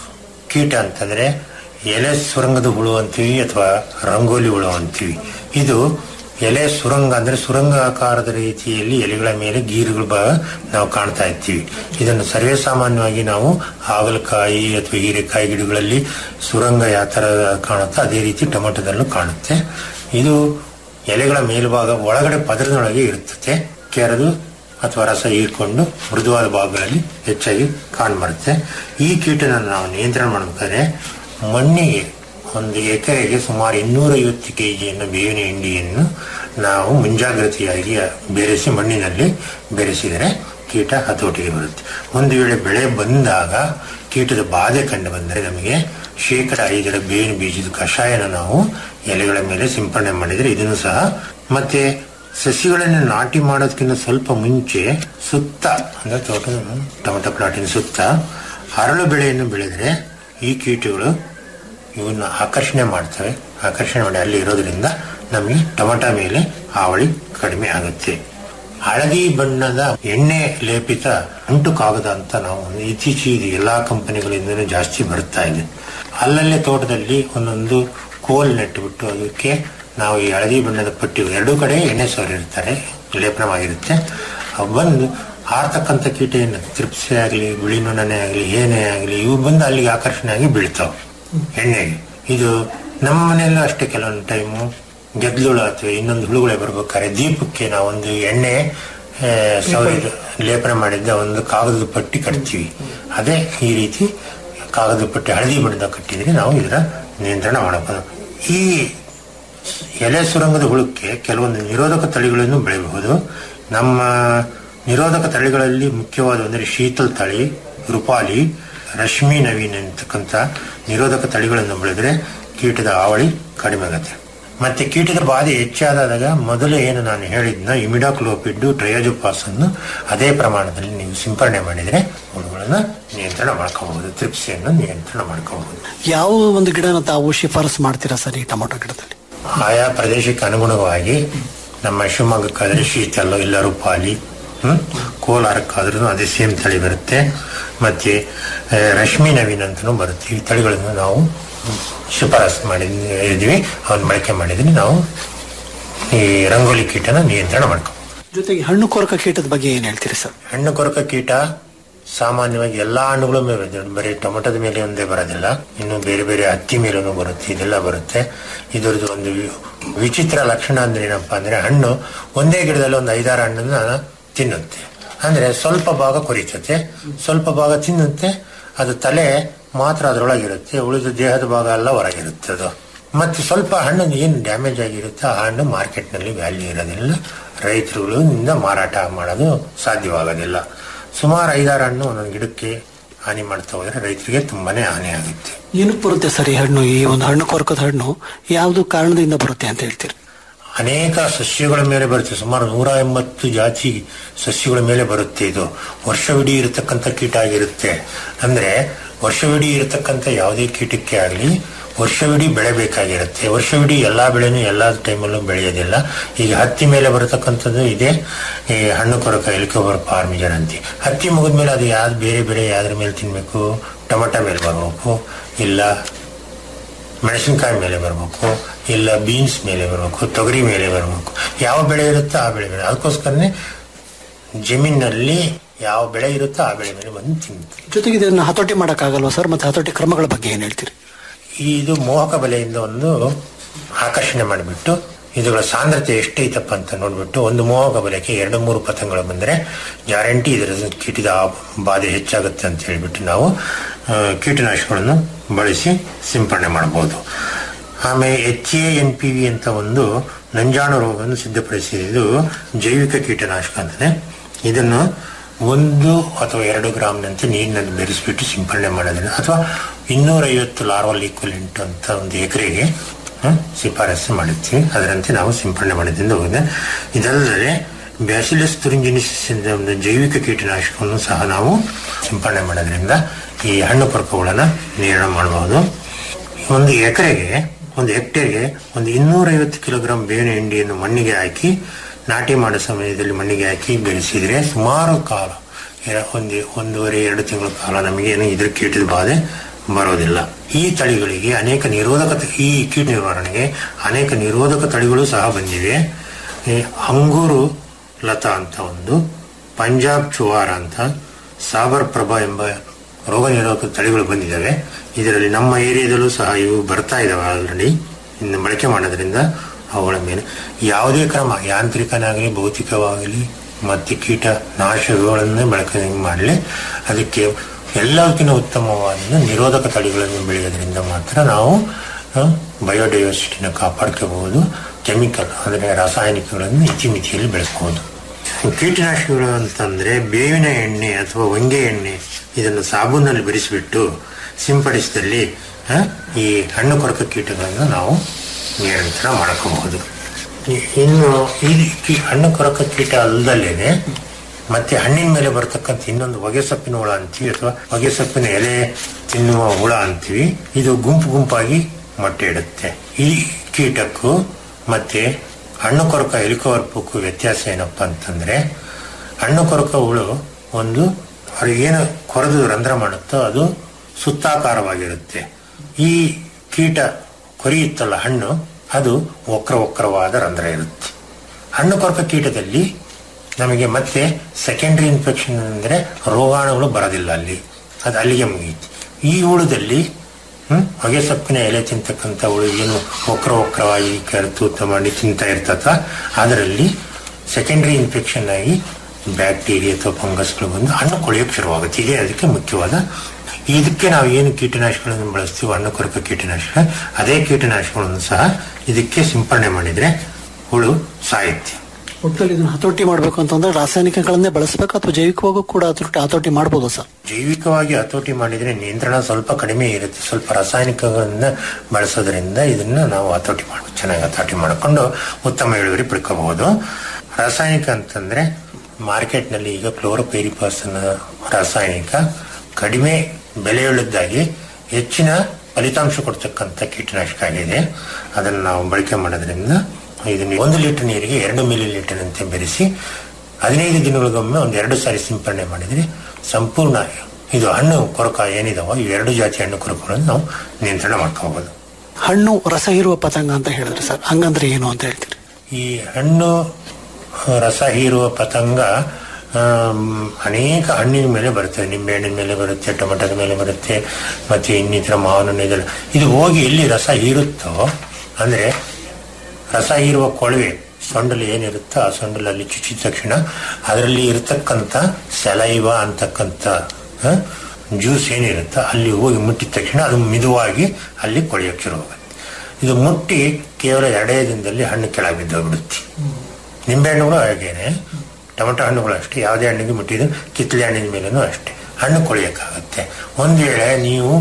ಕೀಟ ಅಂತಂದ್ರೆ ಎಲೆ ಸುರಂಗದ ಹುಳು ಅಂತೀವಿ ಅಥವಾ ರಂಗೋಲಿ ಹುಳು ಅಂತೀವಿ ಇದು ಎಲೆ ಸುರಂಗ ಅಂದ್ರೆ ಸುರಂಗ ಆಕಾರದ ರೀತಿಯಲ್ಲಿ ಎಲೆಗಳ ಮೇಲೆ ಗೀರುಗಳು ಬ ನಾವು ಕಾಣ್ತಾ ಇರ್ತೀವಿ ಇದನ್ನು ಸರ್ವೇ ಸಾಮಾನ್ಯವಾಗಿ ನಾವು ಹಾಗಲಕಾಯಿ ಅಥವಾ ಹೀರೆಕಾಯಿ ಗಿಡಗಳಲ್ಲಿ ಸುರಂಗ ಯಾವ ತರ ಕಾಣುತ್ತೋ ಅದೇ ರೀತಿ ಟೊಮೆಟೊದಲ್ಲೂ ಕಾಣುತ್ತೆ ಇದು ಎಲೆಗಳ ಮೇಲ್ಭಾಗ ಒಳಗಡೆ ಪದರದೊಳಗೆ ಇರುತ್ತದೆ ಕೆರೆದು ಅಥವಾ ರಸ ಹೀರ್ಕೊಂಡು ಮೃದುವಾದ ಭಾಗಗಳಲ್ಲಿ ಹೆಚ್ಚಾಗಿ ಕಾಣ್ಬರುತ್ತೆ ಈ ಕೀಟನ ನಾವು ನಿಯಂತ್ರಣ ಮಾಡಬೇಕಾದ್ರೆ ಮಣ್ಣಿಗೆ ಒಂದು ಎಕರೆಗೆ ಸುಮಾರು ಇನ್ನೂರೈವತ್ತು ಕೆಜಿಯನ್ನು ಬೇವಿನ ಹಿಂಡಿಯನ್ನು ನಾವು ಮುಂಜಾಗ್ರತೆಯಾಗಿ ಬೆರೆಸಿ ಮಣ್ಣಿನಲ್ಲಿ ಬೆರೆಸಿದರೆ ಕೀಟ ಹತೋಟಿಗೆ ಬರುತ್ತೆ ಒಂದು ವೇಳೆ ಬೆಳೆ ಬಂದಾಗ ಕೀಟದ ಬಾಧೆ ಕಂಡು ಬಂದರೆ ನಮಗೆ ಶೇಕಡ ಐದರ ಬೇವಿನ ಬೀಜದ ಕಷಾಯನ ನಾವು ಎಲೆಗಳ ಮೇಲೆ ಸಿಂಪಡಣೆ ಮಾಡಿದರೆ ಇದನ್ನು ಸಹ ಮತ್ತೆ ಸಸಿಗಳನ್ನು ನಾಟಿ ಮಾಡೋದಕ್ಕಿಂತ ಸ್ವಲ್ಪ ಮುಂಚೆ ಸುತ್ತ ಅಂದ್ರೆ ತೋಟದ ಟೊಮೆಟೊ ಪ್ಲಾಟಿನ ಸುತ್ತ ಹರಳು ಬೆಳೆಯನ್ನು ಬೆಳೆದರೆ ಈ ಕೀಟಗಳು ಇವನ್ನ ಆಕರ್ಷಣೆ ಮಾಡ್ತವೆ ಆಕರ್ಷಣೆ ಮಾಡಿ ಅಲ್ಲಿ ಇರೋದ್ರಿಂದ ನಮಗೆ ಟೊಮೆಟೊ ಮೇಲೆ ಹಾವಳಿ ಕಡಿಮೆ ಆಗುತ್ತೆ ಹಳದಿ ಬಣ್ಣದ ಎಣ್ಣೆ ಲೇಪಿತ ಅಂಟು ಕಾಗದ ಅಂತ ನಾವು ಇತ್ತೀಚೆಗೆ ಎಲ್ಲಾ ಕಂಪನಿಗಳಿಂದಲೂ ಜಾಸ್ತಿ ಬರ್ತಾ ಇದೆ ಅಲ್ಲಲ್ಲೇ ತೋಟದಲ್ಲಿ ಒಂದೊಂದು ಕೋಲ್ ನೆಟ್ಟುಬಿಟ್ಟು ಅದಕ್ಕೆ ನಾವು ಈ ಹಳದಿ ಬಣ್ಣದ ಪಟ್ಟಿಗಳು ಎರಡೂ ಕಡೆ ಎಣ್ಣೆ ಸೋರಿರ್ತಾರೆ ಲೇಪನವಾಗಿರುತ್ತೆ ಅವು ಬಂದು ಹಾರ್ತಕ್ಕಂಥ ಕೀಟ ಏನು ತ್ರಿಪ್ಸೆ ಆಗಲಿ ಬಿಳಿ ನೊಣನೆ ಆಗಲಿ ಏನೇ ಆಗಲಿ ಇವು ಬಂದು ಅಲ್ಲಿಗೆ ಆಕರ್ಷಣೆ ಆಗಿ ಬೀಳ್ತಾವೆ ಎಣ್ಣೆಗೆ ಇದು ನಮ್ಮ ಮನೆಯಲ್ಲೂ ಅಷ್ಟೇ ಕೆಲವೊಂದು ಟೈಮು ಗೆದ್ಲುಳು ಅಥವಾ ಇನ್ನೊಂದು ಹುಳುಗಳೇ ಬರ್ಬೇಕಾದ್ರೆ ದೀಪಕ್ಕೆ ನಾವೊಂದು ಎಣ್ಣೆ ಆ, ಸವರಿದ ಲೇಪನ ಮಾಡಿದ್ದ ಒಂದು ಕಾಗದದ ಪಟ್ಟಿ ಕಟ್ತೀವಿ ಅದೇ ಈ ರೀತಿ ಕಾಗದದ ಪಟ್ಟಿ ಹಳದಿ ಬಣ್ಣದ ಕಟ್ಟಿದ್ರೆ ನಾವು ಇದರ ನಿಯಂತ್ರಣ ಮಾಡಬಹುದು ಈ ಎಲೆ ಸುರಂಗದ ಹುಳಕ್ಕೆ ಕೆಲವೊಂದು ನಿರೋಧಕ ತಳಿಗಳನ್ನು ಬೆಳೆಯಬಹುದು ನಮ್ಮ ನಿರೋಧಕ ತಳಿಗಳಲ್ಲಿ ಮುಖ್ಯವಾದ ಅಂದರೆ ಶೀತಲ್ ತಳಿ ರುಪಾಲಿ ರಶ್ಮಿ ನವೀನ್ ಅಂತಕ್ಕಂಥ ನಿರೋಧಕ ತಳಿಗಳನ್ನು ಬೆಳೆದ್ರೆ ಕೀಟದ ಹಾವಳಿ ಕಡಿಮೆ ಆಗುತ್ತೆ ಮತ್ತೆ ಕೀಟದ ಬಾಧೆ ಹೆಚ್ಚಾದಾಗ ಮೊದಲು ಏನು ನಾನು ಹೇಳಿದ್ನ ಇಮಿಡಾಕ್ಲೋಪಿಡ್ ಟ್ರಯೋಜುಪಾಸ್ ಅನ್ನು ಅದೇ ಪ್ರಮಾಣದಲ್ಲಿ ನೀವು ಸಿಂಪರಣೆ ಮಾಡಿದರೆ ಹುಳುಗಳನ್ನ ನಿಯಂತ್ರಣ ಮಾಡ್ಕೋಬಹುದು ತ್ರಿಪ್ಸಿಯನ್ನು ನಿಯಂತ್ರಣ ಮಾಡ್ಕೋಬಹುದು ಯಾವ ಒಂದು ಗಿಡನ ತಾವು ಶಿಫಾರಸು ಮಾಡ್ತೀರಾ ಸರ್ ಈ ಟೊಮೊಟೊ ಗಿಡದಲ್ಲಿ ಆಯಾ ಪ್ರದೇಶಕ್ಕೆ ಅನುಗುಣವಾಗಿ ನಮ್ಮ ಶಿವಮೊಗ್ಗಕ್ಕಾದ್ರೆ ಶೀತಲ್ಲು ಇಲ್ಲ ರುಪಾಲಿ ಹ್ಮ್ ಕೋಲಾರಕ್ಕಾದ್ರೂ ಅದೇ ಸೇಮ್ ತಳಿ ಬರುತ್ತೆ ಮತ್ತೆ ಆ, ರಶ್ಮಿ ನವೀನ್ ಅಂತಲೂ ಬರುತ್ತೆ ಈ ತಳಿಗಳನ್ನು ನಾವು ಶಿಫಾರಸು ಮಾಡಿದ್ವಿ ಅವನ್ನ ಬಳಕೆ ಮಾಡಿದ್ರೆ ನಾವು ಈ ರಂಗೋಲಿ ಕೀಟನ ನಿಯಂತ್ರಣ ಮಾಡ್ಕೊ ಜೊತೆಗೆ ಹಣ್ಣು ಕೊರಕ ಕೀಟದ ಬಗ್ಗೆ ಏನ್ ಹೇಳ್ತೀರಿ ಸರ್ ಹಣ್ಣು ಕೊರಕ ಕೀಟ ಸಾಮಾನ್ಯವಾಗಿ ಎಲ್ಲಾ ಹಣ್ಣುಗಳ ಮೇಲೆ ಬರುತ್ತೆ. ಬರೀ ಟೊಮೆಟೊದ ಮೇಲೆ ಒಂದೇ ಬರೋದಿಲ್ಲ ಇನ್ನು ಬೇರೆ ಬೇರೆ ಹತ್ತಿ ಮೇಲೂ ಬರುತ್ತೆ ಇದೆಲ್ಲ ಬರುತ್ತೆ ಇದರದ್ದು ಒಂದು ವಿ- ವಿಚಿತ್ರ ಲಕ್ಷಣ ಅಂದ್ರೆ ಏನಪ್ಪಾ ಅಂದ್ರೆ ಹಣ್ಣು ಒಂದೇ ಗಿಡದಲ್ಲಿ ಒಂದು ಐದಾರು ಹಣ್ಣನ್ನ ತಿನ್ನುತ್ತೆ ಅಂದ್ರೆ ಸ್ವಲ್ಪ ಭಾಗ ಕೊರಿತತೆ ಸ್ವಲ್ಪ ಭಾಗ ತಿನ್ನುತ್ತೆ ಅದು ತಲೆ ಮಾತ್ರ ಅದರೊಳಗಿರುತ್ತೆ ಉಳಿದ ದೇಹದ ಭಾಗ ಎಲ್ಲ ಹೊರಗಿರುತ್ತೆ ಅದು ಮತ್ತೆ ಸ್ವಲ್ಪ ಹಣ್ಣು ಏನು ಡ್ಯಾಮೇಜ್ ಆಗಿರುತ್ತೆ ಆ ಹಣ್ಣು ಮಾರ್ಕೆಟ್ನಲ್ಲಿ ವ್ಯಾಲ್ಯೂ ಇರೋದಿಲ್ಲ ರೈತರುಗಳಿಂದ ಮಾರಾಟ ಮಾಡೋದು ಸಾಧ್ಯವಾಗೋದಿಲ್ಲ ಸುಮಾರು ಐದಾರು ಹಣ್ಣು ಒಂದೊಂದು ಗಿಡಕ್ಕೆ ಹಾನಿ ಮಾಡ್ತಾ ಹೋದ್ರೆ ರೈತರಿಗೆ ತುಂಬಾನೇ ಹಾನಿ ಆಗುತ್ತೆ ಏನಕ್ಕೆ ಬರುತ್ತೆ ಸರ್ ಈ ಹಣ್ಣು ಈ ಒಂದು ಹಣ್ಣು ಕೊರಕದ ಹಣ್ಣು ಯಾವುದು ಕಾರಣದಿಂದ ಬರುತ್ತೆ ಅಂತ ಹೇಳ್ತೀರಿ ಅನೇಕ ಸಸ್ಯಗಳ ಮೇಲೆ ಬರುತ್ತೆ ಸುಮಾರು ನೂರ ಎಂಬತ್ತು ಜಾತಿ ಸಸ್ಯಗಳ ಮೇಲೆ ಬರುತ್ತೆ ಇದು ವರ್ಷವಿಡೀ ಇರತಕ್ಕಂಥ ಕೀಟ ಆಗಿರುತ್ತೆ ಅಂದ್ರೆ ವರ್ಷವಿಡೀ ಇರತಕ್ಕಂಥ ಯಾವುದೇ ಕೀಟಕ್ಕೆ ಆಗಲಿ ವರ್ಷವಿಡೀ ಬೆಳೆ ಬೇಕಾಗಿರುತ್ತೆ ವರ್ಷವಿಡೀ ಎಲ್ಲಾ ಬೆಳೆನೂ ಎಲ್ಲಾ ಟೈಮಲ್ಲೂ ಬೆಳೆಯೋದಿಲ್ಲ ಈಗ ಹತ್ತಿ ಮೇಲೆ ಬರತಕ್ಕಂಥದ್ದು ಇದೆ ಈ ಹಣ್ಣು ಕೊರಕ ಎಲಿಕೋಬರ್ ಪಾರ್ಮಿಜನ್ ಅಂತ ಹತ್ತಿ ಮುಗಿದ್ಮೇಲೆ ಅದು ಯಾವ್ದು ಬೇರೆ ಬೆಳೆ ಯಾವ್ದ್ರ ಮೇಲೆ ತಿನ್ಬೇಕು ಟೊಮೆಟೊ ಮೇಲೆ ಬರಬೇಕು ಇಲ್ಲ ಮೆಣಸಿನಕಾಯಿ ಮೇಲೆ ಬರಬೇಕು ಇಲ್ಲ ಬೀನ್ಸ್ ಮೇಲೆ ಬರಬೇಕು ತೊಗರಿ ಮೇಲೆ ಬರಬೇಕು ಯಾವ ಬೆಳೆ ಇರುತ್ತೋ ಆ ಬೆಳೆ ಮೇಲೆ ಅದಕ್ಕೋಸ್ಕರನೇ ಜಮೀನಿನಲ್ಲಿ ಯಾವ ಬೆಳೆ ಇರುತ್ತೋ ಆ ಬೆಳೆ ಮೇಲೆ ಬಂದು ತಿಂತಾರೆ ಜೊತೆಗೆ ಇದನ್ನ ಹತೋಟಿ ಮಾಡಕ್ಕಾಗಲ್ವಾ ಸರ್ ಮತ್ತೆ ಹತೋಟಿ ಕ್ರಮಗಳ ಬಗ್ಗೆ ಏನ್ ಹೇಳ್ತೀರಿ ಇದು ಮೋಹಕ ಬಲೆಯಿಂದ ಒಂದು ಆಕರ್ಷಣೆ ಮಾಡಿಬಿಟ್ಟು ಇದುಗಳ ಸಾಂದ್ರತೆ ಎಷ್ಟೈತಪ್ಪ ಅಂತ ನೋಡ್ಬಿಟ್ಟು ಒಂದು ಮೋಹಕ ಬಲೆಗೆ ಎರಡು ಮೂರು ಪತಂಗಗಳು ಬಂದರೆ ಗ್ಯಾರಂಟಿ ಇದರ ಕೀಟದ ಆ ಬಾಧೆ ಹೆಚ್ಚಾಗುತ್ತೆ ಅಂತ ಹೇಳಿಬಿಟ್ಟು ನಾವು ಆ, ಕೀಟನಾಶಕಗಳನ್ನು ಬಳಸಿ ಸಿಂಪರಣೆ ಮಾಡಬಹುದು ಆಮೇಲೆ H A N P V ಅಂತ ಒಂದು ನಂಜಾಣು ರೋಗವನ್ನು ಸಿದ್ಧಪಡಿಸಿದೆ ಇದು ಜೈವಿಕ ಕೀಟನಾಶಕ ಅಂತಾನೆ ಇದನ್ನು ಒಂದು ಅಥವಾ ಎರಡು ಗ್ರಾಮ್ನಂತೆ ನೀರಿನಲ್ಲಿ ಬೆರೆಸಿಬಿಟ್ಟು ಸಿಂಪರಣೆ ಮಾಡೋದಿಲ್ಲ ಅಥವಾ ಇನ್ನೂರೈವತ್ತು ಲಾರ್ವಲ್ ಈಕ್ವಲೆಂಟ್ ಅಂತ ಒಂದು ಎಕರೆಗೆ ಶಿಫಾರಸು ಮಾಡಿರ್ತೀವಿ ಅದರಂತೆ ನಾವು ಸಿಂಪರಣೆ ಮಾಡಿದ್ರಿಂದ ಹೋಗಿದೆ ಇದಲ್ಲದೆ ಬ್ಯಾಸಿಲಸ್ ತುರಿಂಜಿನಿಸಿಸ್ ಎಂದ ಒಂದು ಜೈವಿಕ ಕೀಟನಾಶಕವನ್ನು ಸಹ ನಾವು ಸಿಂಪರಣೆ ಮಾಡೋದ್ರಿಂದ ಈ ಹಣ್ಣು ಕೊರಕಗಳನ್ನು ನಿಯಂತ್ರಣ ಮಾಡಬಹುದು ಒಂದು ಎಕರೆಗೆ ಒಂದು ಹೆಕ್ಟೇರ್ಗೆ ಒಂದು ಇನ್ನೂರೈವತ್ತು ಕಿಲೋಗ್ರಾಂ ಬೇವಿನ ಹಿಂಡಿಯನ್ನು ಮಣ್ಣಿಗೆ ಹಾಕಿ ನಾಟಿ ಮಾಡೋ ಸಮಯದಲ್ಲಿ ಮಣ್ಣಿಗೆ ಹಾಕಿ ಬೆಳೆಸಿದ್ರೆ ಸುಮಾರು ಕಾಲ ಎ- ಒಂದು ಒಂದೂವರೆ ಎರಡು ತಿಂಗಳ ಕಾಲ ನಮಗೇನು ಇದ್ರ ಕೀಟದ ಬಾಧೆ ಬರೋದಿಲ್ಲ ಈ ತಳಿಗಳಿಗೆ ಅನೇಕ ನಿರೋಧಕ ತ- ಈ ಕೀಟ ನಿವಾರಣೆಗೆ ಅನೇಕ ನಿರೋಧಕ ತಳಿಗಳು ಸಹ ಬಂದಿವೆ ಈ ಅಂಗೂರು ಲತಾ ಅಂತ ಒಂದು ಪಂಜಾಬ್ ಚುವಾರ ಅಂತ ಸಾಬರ್ ಪ್ರಭಾ ಎಂಬ ರೋಗ ನಿರೋಧಕ ತಳಿಗಳು ಬಂದಿದ್ದಾವೆ ಇದರಲ್ಲಿ ನಮ್ಮ ಏರಿಯಾದಲ್ಲೂ ಸಹ ಇವು ಬರ್ತಾ ಇದಾವೆ ಆಲ್ರೆಡಿ ಇನ್ನು ಬಳಕೆ ಮಾಡೋದ್ರಿಂದ ಅವುಗಳ ಮೇಲೆ ಯಾವುದೇ ಕ್ರಮ ಯಾಂತ್ರಿಕನಾಗಲಿ ಭೌತಿಕವಾಗಲಿ ಮತ್ತೆ ಕೀಟ ನಾಶಗಳನ್ನೇ ಬಳಕೆ ಮಾಡಲಿ ಅದಕ್ಕೆ ಎಲ್ಲದಕ್ಕಿಂತ ಉತ್ತಮವಾದ ನಿರೋಧಕ ತಳಿಗಳನ್ನು ಬೆಳೆಯೋದ್ರಿಂದ ಮಾತ್ರ ನಾವು ಬಯೋಡೈವರ್ಸಿಟಿನ ಕಾಪಾಡ್ಕೋಬಹುದು ಕೆಮಿಕಲ್ ಅಂದರೆ ರಾಸಾಯನಿಕಗಳನ್ನು ಇತಿಮಿತಿಯಲ್ಲಿ ಬೆಳೆಸಬಹುದು ಕೀಟನಾಶಕಗಳು ಅಂತಂದ್ರೆ ಬೇವಿನ ಎಣ್ಣೆ ಅಥವಾ ಹೊಂಗೆ ಎಣ್ಣೆ ಇದನ್ನು ಸಾಬೂನಲ್ಲಿ ಬೆರೆಸಿಬಿಟ್ಟು ಸಿಂಪಡಿಸಿದಲ್ಲಿ ಆ, ಈ ಹಣ್ಣು ಕೊರಕ ಕೀಟಗಳನ್ನು ನಾವು ನಿಯಂತ್ರಣ ಮಾಡ್ಕೋಬಹುದು ಇ- ಇನ್ನು ಈ ಕಿ- ಹಣ್ಣು ಕೊರಕ ಕೀಟ ಅಲ್ಲದಲ್ಲೇನೆ ಮತ್ತೆ ಹಣ್ಣಿನ ಮೇಲೆ ಬರ್ತಕ್ಕಂಥ ಇನ್ನೊಂದು ಹೊಗೆ ಸೊಪ್ಪಿನ ಹುಳ ಅಂತೀವಿ ಅಥವಾ ಹೊಗೆ ಸೊಪ್ಪಿನ ಎಲೆ ತಿನ್ನುವ ಹುಳ ಅಂತೀವಿ ಇದು ಗುಂಪು ಗುಂಪಾಗಿ ಮೊಟ್ಟೆ ಇಡುತ್ತೆ ಈ ಕೀಟಕ್ಕೂ ಮತ್ತೆ ಹಣ್ಣು ಕೊರಕ ಎಲಿಕೋವರ್ಪಕ್ಕೂ ವ್ಯತ್ಯಾಸ ಏನಪ್ಪಾ ಅಂತಂದ್ರೆ ಹಣ್ಣು ಕೊರಕ ಹುಳು ಒಂದು ಅದು ಏನು ಕೊರೆದು ರಂಧ್ರ ಮಾಡುತ್ತೋ ಅದು ಸುತ್ತಾಕಾರವಾಗಿರುತ್ತೆ ಈ ಕೀಟ ಕೊರಿಯುತ್ತಲ್ಲ ಹಣ್ಣು ಅದು ವಕ್ರ ವಕ್ರವಾದ ರಂಧ್ರ ಇರುತ್ತೆ ಹಣ್ಣು ಕೊರಕ ಕೀಟದಲ್ಲಿ ನಮಗೆ ಮತ್ತೆ ಸೆಕೆಂಡರಿ ಇನ್ಫೆಕ್ಷನ್ ಅಂದ್ರೆ ರೋಗಾಣುಗಳು ಬರೋದಿಲ್ಲ ಅಲ್ಲಿ ಅದು ಅಲ್ಲಿಗೆ ಮುಗಿಯುತ್ತೆ ಈ ಹುಳುದಲ್ಲಿ ಹ್ಮ್ ಹೊಗೆ ಸೊಪ್ಪಿನ ಎಲೆ ತಿಂತಕ್ಕಂಥ ಹುಳು ಏನು ವಕ್ರ ವಕ್ರವಾಗಿ ತೂತ ಮಾಡಿ ತಿಂತಾ ಇರ್ತತ ಅದರಲ್ಲಿ ಸೆಕೆಂಡರಿ ಇನ್ಫೆಕ್ಷನ್ ಆಗಿ ಬ್ಯಾಕ್ಟೀರಿಯಾ ಅಥವಾ ಫಂಗಸ್ಗಳು ಬಂದು ಹಣ್ಣು ಕೊಳೆಯೋಕೆ ಶುರುವಾಗುತ್ತೆ ಇದೇ ಅದಕ್ಕೆ ಮುಖ್ಯವಾದ ಇದಕ್ಕೆ ನಾವು ಏನು ಕೀಟನಾಶಕಗಳನ್ನು ಬಳಸ್ತೀವಿ ಹಣ್ಣು ಕೊರಕ ಕೀಟನಾಶಕ ಅದೇ ಕೀಟನಾಶಕಗಳನ್ನು ಸಹ ಇದಕ್ಕೆ ಸಿಂಪರಣೆ ಮಾಡಿದ್ರೆ ಹುಳು ಸಾಯುತ್ತೆ ಒಟ್ಟಲ್ಲಿ ಇದನ್ನ ಹತೋಟಿ ಮಾಡಬೇಕು ಅಂತಂದ್ರೆ ರಾಸಾಯನಿಕಗಳನ್ನೇ ಬಳಸಬೇಕು ಅಥವಾ ಜೈವಿಕವಾಗೂ ಕೂಡ ಹತೋಟಿ ಹತೋಟಿ ಮಾಡಬಹುದು ಸರ್ ಜೈವಿಕವಾಗಿ ಹತೋಟಿ ಮಾಡಿದ್ರೆ ನಿಯಂತ್ರಣ ಸ್ವಲ್ಪ ಕಡಿಮೆ ಇರುತ್ತೆ ಸ್ವಲ್ಪ ರಾಸಾಯನಿಕಗಳನ್ನ ಬಳಸೋದ್ರಿಂದ ಇದನ್ನ ನಾವು ಹತೋಟಿ ಮಾಡಬೇಕು ಚೆನ್ನಾಗಿ ಹತೋಟಿ ಮಾಡಿಕೊಂಡು ಉತ್ತಮ ಇಳುವರಿ ಪಡ್ಕೋಬಹುದು ರಾಸಾಯನಿಕ ಅಂತಂದ್ರೆ ಮಾರ್ಕೆಟ್ನಲ್ಲಿ ಈಗ ಕ್ಲೋರೋಪೈರಿಪಾಸ್ ಅನ್ನೋ ರಾಸಾಯನಿಕ ಕಡಿಮೆ ಬೆಲೆಯುಳ್ಳದ್ದಾಗಿ ಹೆಚ್ಚಿನ ಫಲಿತಾಂಶ ಕೊಡ್ತಕ್ಕಂಥ ಕೀಟನಾಶಕ ಆಗಿದೆ ಅದನ್ನು ನಾವು ಬಳಕೆ ಮಾಡೋದ್ರಿಂದ ಇದನ್ನ ಒಂದು ಲೀಟರ್ ನೀರಿಗೆ ಎರಡು ಮಿಲಿ ಲೀಟರ್ ಅಂತೆ ಬೆರೆಸಿ ಹದಿನೈದು ದಿನಗಳಿಗೊಮ್ಮೆ ಒಂದು ಎರಡು ಸಾರಿ ಸಿಂಪರಣೆ ಮಾಡಿದ್ರೆ ಸಂಪೂರ್ಣ ಇದು ಹಣ್ಣು ಕೊರಕ ಏನಿದಾವೋ ಈ ಎರಡು ಜಾತಿ ಹಣ್ಣು ಕೊರಕಗಳನ್ನು ನಾವು ನಿಯಂತ್ರಣ ಮಾಡ್ಕೋಬಹುದು ಹಣ್ಣು ರಸ ಹೀರುವ ಪತಂಗ ಅಂತ ಹೇಳಿದ್ರೆ ಸರ್ ಹಂಗಂದ್ರೆ ಏನು ಅಂತ ಹೇಳ್ತೀರಿ ಈ ಹಣ್ಣು ಆ, ರಸ ಹೀರುವ ಪತಂಗ ಆಮ್, ಅನೇಕ ಹಣ್ಣಿನ ಮೇಲೆ ಬರುತ್ತೆ ನಿಂಬೆ ಹಣ್ಣಿನ ಮೇಲೆ ಬರುತ್ತೆ ಟೊಮೆಟೊದ ಮೇಲೆ ಬರುತ್ತೆ ಮತ್ತೆ ಇನ್ನಿತರ ಮಾವಿನ ಹಣ್ಣು ಇದೆಲ್ಲ ಇದು ಹೋಗಿ ಎಲ್ಲಿ ರಸ ಹೀರುತ್ತೋ ಅಂದ್ರೆ ರಸ ಹೀರುವ ಕೊಳವೆ ಸೊಂಡಲು ಏನಿರುತ್ತೋ ಆ ಸೊಂಡಲಲ್ಲಿ ಚುಚ್ಚಿದ ತಕ್ಷಣ ಅದರಲ್ಲಿ ಇರತಕ್ಕಂಥ ಸಲೈವ ಅಂತಕ್ಕಂಥ ಜ್ಯೂಸ್ ಏನಿರುತ್ತೋ ಅಲ್ಲಿ ಹೋಗಿ ಮುಟ್ಟಿದ ತಕ್ಷಣ ಅದು ಮಿದುವಾಗಿ ಅಲ್ಲಿ ಕೊಳೆಯೋಕೆ ಶುರು ಹೋಗುತ್ತೆ ಇದು ಮುಟ್ಟಿ ಕೇವಲ ಎರಡೇ ದಿನದಲ್ಲಿ ಹಣ್ಣು ಕೆಳಗೆ ಬಿದ್ದೋಗ್ಬಿಡುತ್ತೆ ನಿಂಬೆ ಹಣ್ಣುಗಳು ಹಾಗೇನೆ ಟೊಮೆಟೊ ಹಣ್ಣುಗಳು ಅಷ್ಟೇ ಯಾವುದೇ ಹಣ್ಣಿಗೆ ಮುಟ್ಟಿದ್ದು ಕಿತ್ತಳೆ ಹಣ್ಣಿನ ಮೇಲೂ ಅಷ್ಟೇ ಹಣ್ಣು ಕೊಳೆಯೋಕ್ಕಾಗತ್ತೆ ಒಂದು ವೇಳೆ ನೀವು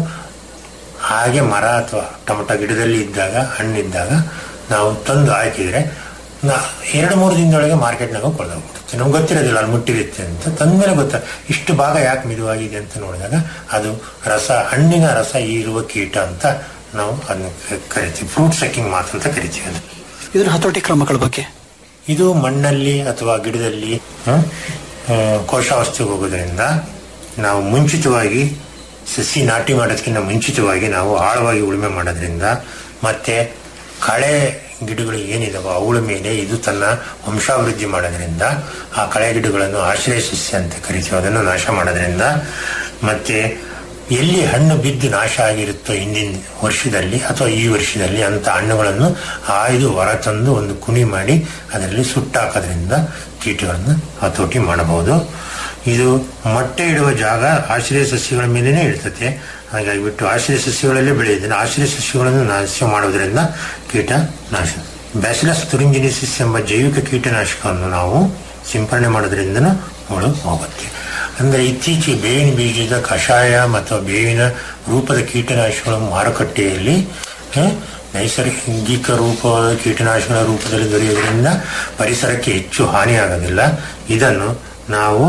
ಹಾಗೆ ಮರ ಅಥವಾ ಟೊಮೆಟೊ ಗಿಡದಲ್ಲಿ ಇದ್ದಾಗ ಹಣ್ಣಿದ್ದಾಗ ನಾವು ತಂದು ಹಾಕಿದ್ರೆ ನಾ ಎರಡು ಮೂರು ದಿನದೊಳಗೆ ಮಾರ್ಕೆಟ್ನಾಗ ಕೊಳ್ದೋಗ್ಬಿಡುತ್ತೆ ನಮ್ಗೆ ಗೊತ್ತಿರೋದಿಲ್ಲ ಅಲ್ಲಿ ಮುಟ್ಟಿರುತ್ತೆ ಅಂತ ತಂದ್ಮೇಲೆ ಗೊತ್ತ ಇಷ್ಟು ಭಾಗ ಯಾಕೆ ಮಿದುವಾಗಿದೆ ಅಂತ ನೋಡಿದಾಗ ಅದು ರಸ ಹಣ್ಣಿನ ರಸ ಇರುವ ಕೀಟ ಅಂತ ನಾವು ಅದನ್ನ ಕರಿತೀವಿ ಫ್ರೂಟ್ ಸೆಕ್ಕಿಂಗ್ ಮಾತು ಅಂತ ಕರಿತೀವಿ ಅದನ್ನ ಇದರ ಹತೋಟಿ ಕ್ರಮಗಳ ಬಗ್ಗೆ ಇದು ಮಣ್ಣಲ್ಲಿ ಅಥವಾ ಗಿಡದಲ್ಲಿ ಹ್ಮ್, ಆ, ಕೋಶಾವಸ್ಥೆಗೆ ಹೋಗೋದ್ರಿಂದ ನಾವು ಮುಂಚಿತವಾಗಿ ಸಸಿ ನಾಟಿ ಮಾಡೋದಕ್ಕಿಂತ ಮುಂಚಿತವಾಗಿ ನಾವು ಆಳವಾಗಿ ಉಳುಮೆ ಮಾಡೋದ್ರಿಂದ ಮತ್ತೆ ಕಳೆ ಗಿಡಗಳು ಏನಿದಾವೋ ಅವುಗಳ ಮೇಲೆ ಇದು ತನ್ನ ವಂಶಾಭಿವೃದ್ಧಿ ಮಾಡೋದ್ರಿಂದ ಆ ಕಳೆ ಗಿಡಗಳನ್ನು ಆಶ್ರಯ ಸಸ್ಯ ಅಂತ ಕರಿತೀವಿ ಅದನ್ನು ನಾಶ ಮಾಡೋದ್ರಿಂದ ಮತ್ತೆ ಎಲ್ಲಿ ಹಣ್ಣು ಬಿದ್ದು ನಾಶ ಆಗಿರುತ್ತೋ ಹಿಂದಿನ ವರ್ಷದಲ್ಲಿ ಅಥವಾ ಈ ವರ್ಷದಲ್ಲಿ ಅಂತ ಹಣ್ಣುಗಳನ್ನು ಆಯ್ದು ಹೊರತಂದು ಒಂದು ಕುಣಿ ಮಾಡಿ ಅದರಲ್ಲಿ ಸುಟ್ಟಾಕೋದ್ರಿಂದ ಕೀಟಗಳನ್ನು ಹತೋಟಿ ಮಾಡಬಹುದು ಇದು ಮೊಟ್ಟೆ ಇಡುವ ಜಾಗ ಆಶ್ರಯ ಸಸ್ಯಗಳ ಮೇಲೇನೆ ಇರ್ತದೆ ಹಾಗಾಗಿ ಬಿಟ್ಟು ಆಶ್ರಯ ಸಸ್ಯಗಳಲ್ಲೇ ಬೆಳೆಯುವುದನ್ನು ಆಶ್ರಯ ಸಸ್ಯಗಳನ್ನು ನಾಶ ಮಾಡೋದ್ರಿಂದ ಕೀಟ ನಾಶ ಬ್ಯಾಸಿಲಸ್ ತುರಿಂಜಿನಿಸಿಸ್ ಎಂಬ ಜೈವಿಕ ಕೀಟನಾಶಕವನ್ನು ನಾವು ಸಿಂಪರಣೆ ಮಾಡೋದ್ರಿಂದನೂ ಮುಳು ಹೋಗುತ್ತೆ ಅಂದ್ರೆ ಇತ್ತೀಚೆಗೆ ಬೇವಿನ ಬೀಜದ ಕಷಾಯ ಮತ್ತು ಬೇವಿನ ರೂಪದ ಕೀಟನಾಶಕಗಳು ಮಾರುಕಟ್ಟೆಯಲ್ಲಿ ಆ, ನೈಸರ್ಗಿಕ ರೂಪವಾದ ಕೀಟನಾಶಕಗಳ ರೂಪದಲ್ಲಿ ದೊರೆಯುವುದರಿಂದ ಪರಿಸರಕ್ಕೆ ಹೆಚ್ಚು ಹಾನಿಯಾಗೋದಿಲ್ಲ ಇದನ್ನು ನಾವು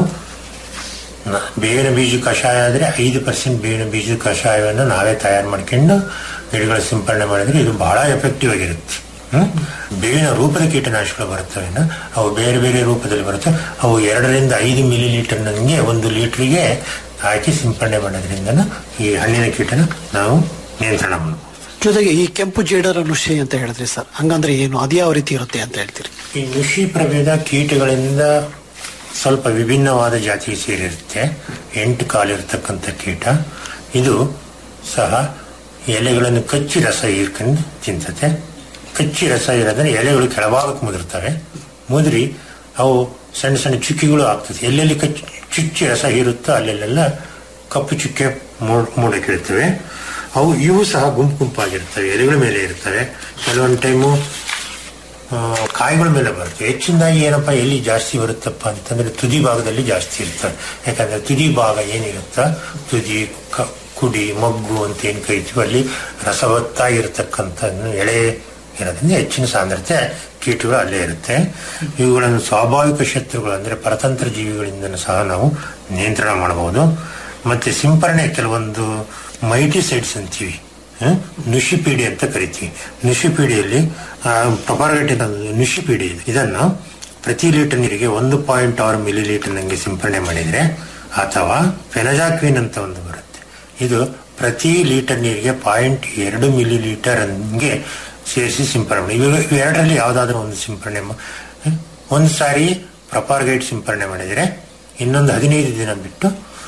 ನ- ಬೇವಿನ ಬೀಜ ಕಷಾಯ ಆದರೆ ಐದು ಪರ್ಸೆಂಟ್ ಬೇವಿನ ಬೀಜದ ಕಷಾಯವನ್ನು ನಾವೇ ತಯಾರು ಮಾಡ್ಕೊಂಡು ಗಿಡಗಳ ಸಿಂಪರಣೆ ಮಾಡಿದ್ರೆ ಇದು ಬಹಳ ಎಫೆಕ್ಟಿವ್ ಆಗಿರುತ್ತೆ ಹ್ಮ್? ಬೇವಿನ ರೂಪದ ಕೀಟನಾಶಕಗಳು ಬರುತ್ತವೆ ಇನ್ನು ಅವು ಬೇರೆ ಬೇರೆ ರೂಪದಲ್ಲಿ ಬರುತ್ತೆ ಅವು ಎರಡರಿಂದ ಐದು ಮಿಲಿ ಲೀಟರ್ ನನಗೆ ಒಂದು ಲೀಟರ್ಗೆ ಹಾಕಿ ಸಿಂಪರಣೆ ಮಾಡೋದ್ರಿಂದ ಈ ಹಣ್ಣಿನ ಕೀಟನ ನಾವು ನಿಯಂತ್ರಣ ಮಾಡಬಹುದು ಜೊತೆಗೆ ಈ ಕೆಂಪು ಜೇಡರ ನುಷಿ ಅಂತ ಹೇಳಿದ್ರಿ ಸರ್ ಹಂಗಂದ್ರೆ ಏನು ಅದು ಯಾವ ರೀತಿ ಇರುತ್ತೆ ಅಂತ ಹೇಳ್ತೀರಿ ಈ ನುಷಿ ಪ್ರಭೇದ ಕೀಟಗಳಿಂದ ಸ್ವಲ್ಪ ವಿಭಿನ್ನವಾದ ಜಾತಿಗೆ ಸೇರಿರುತ್ತೆ ಎಂಟು ಕಾಲಿರ್ತಕ್ಕಂಥ ಕೀಟ ಇದು ಸಹ ಎಲೆಗಳನ್ನು ಕಚ್ಚಿ ರಸ ಹೀರ್ಕೊಂಡು ತಿಂತತೆ ಕಚ್ಚಿ ರಸ ಇರೋದ್ರೆ ಎಲೆಗಳು ಕೆಳಭಾಗಕ್ಕೆ ಮುದುರ್ತವೆ ಮುದುರಿ ಅವು ಸಣ್ಣ ಸಣ್ಣ ಚುಕ್ಕಿಗಳು ಆಗ್ತದೆ ಎಲ್ಲೆಲ್ಲಿ ಕಚ್ಚಿ ಚುಚ್ಚಿ ರಸ ಹೀರುತ್ತೋ ಅಲ್ಲೆಲ್ಲ ಕಪ್ಪು ಚುಕ್ಕೆ ಮೂಡ್- ಮೂಡಕ್ಕಿರ್ತವೆ ಅವು ಇವು ಸಹ ಗುಂಪು ಗುಂಪಾಗಿರ್ತವೆ ಎಲೆಗಳ ಮೇಲೆ ಇರ್ತವೆ ಕೆಲವೊಂದು ಟೈಮು ಆ, ಕಾಯಿಗಳ ಮೇಲೆ ಬರುತ್ತೆ ಹೆಚ್ಚಿನದಾಗಿ ಏನಪ್ಪ ಎಲ್ಲಿ ಜಾಸ್ತಿ ಬರುತ್ತಪ್ಪ ಅಂತಂದ್ರೆ ತುದಿ ಭಾಗದಲ್ಲಿ ಜಾಸ್ತಿ ಇರ್ತವೆ ಯಾಕಂದ್ರೆ ತುದಿ ಭಾಗ ಏನಿರುತ್ತ ತುದಿ ಕ- ಕುಡಿ ಮಗ್ಗು ಅಂತ ಏನ್ ಕರಿತೀವಿ ಅಲ್ಲಿ ರಸವತ್ತಾಗಿರ್ತಕ್ಕಂಥ ಎಳೆ ಇರೋದ್ರಿಂದ ಹೆಚ್ಚಿನ ಸಾಂದ್ರತೆ ಕೀಟಗಳು ಅಲ್ಲೇ ಇರುತ್ತೆ ಇವುಗಳನ್ನು ಸ್ವಾಭಾವಿಕ ಶತ್ರುಗಳು ಅಂದ್ರೆ ಪರತಂತ್ರ ಜೀವಿಗಳಿಂದ ಸಹ ನಾವು ನಿಯಂತ್ರಣ ಮಾಡಬಹುದು ಮತ್ತೆ ಸಿಂಪರಣೆ ಕೆಲವೊಂದು ಮೈಟಿಸೈಡ್ಸ್ ಅಂತೀವಿ ಹ? ನುಷಿಪೀಡಿ ಅಂತ ಕರಿತೀವಿ ನುಷಿಪೀಡಿಯಲ್ಲಿ ಪ್ರೊಪಾರ್ಗೇಟಿವ್ ನುಷಿಪೀಡಿ ಇದೆ ಇದನ್ನು ಪ್ರತಿ ಲೀಟರ್ ನೀರಿಗೆ ಒಂದು ಪಾಯಿಂಟ್ ಆರು ಮಿಲಿ ಲೀಟರ್ ನಂಗೆ ಸಿಂಪರಣೆ ಮಾಡಿದ್ರೆ ಅಥವಾ ಫೆನಜಾಕ್ವಿನ್ ಅಂತ ಒಂದು ಬರುತ್ತೆ ಇದು ಪ್ರತಿ ಲೀಟರ್ ನೀರಿಗೆ ಪಾಯಿಂಟ್ ಎರಡು ಮಿಲಿ ಲೀಟರ್ ಹಂಗೆ ಸೇರಿಸಿ ಸಿಂಪರಣೆ ಮಾಡಿ ಇವು ಇವೆರಡರಲ್ಲಿ ಯಾವುದಾದ್ರೂ ಒಂದು ಸಿಂಪರಣೆ ಮಾ- ಹ? ಒಂದು ಸಾರಿ ಪ್ರಪಾರ್ಗೈಟ್ ಸಿಂಪರಣೆ ಮಾಡಿದರೆ ಇನ್ನೊಂದು ಹದಿನೈದು ದಿನ ಬಿಟ್ಟು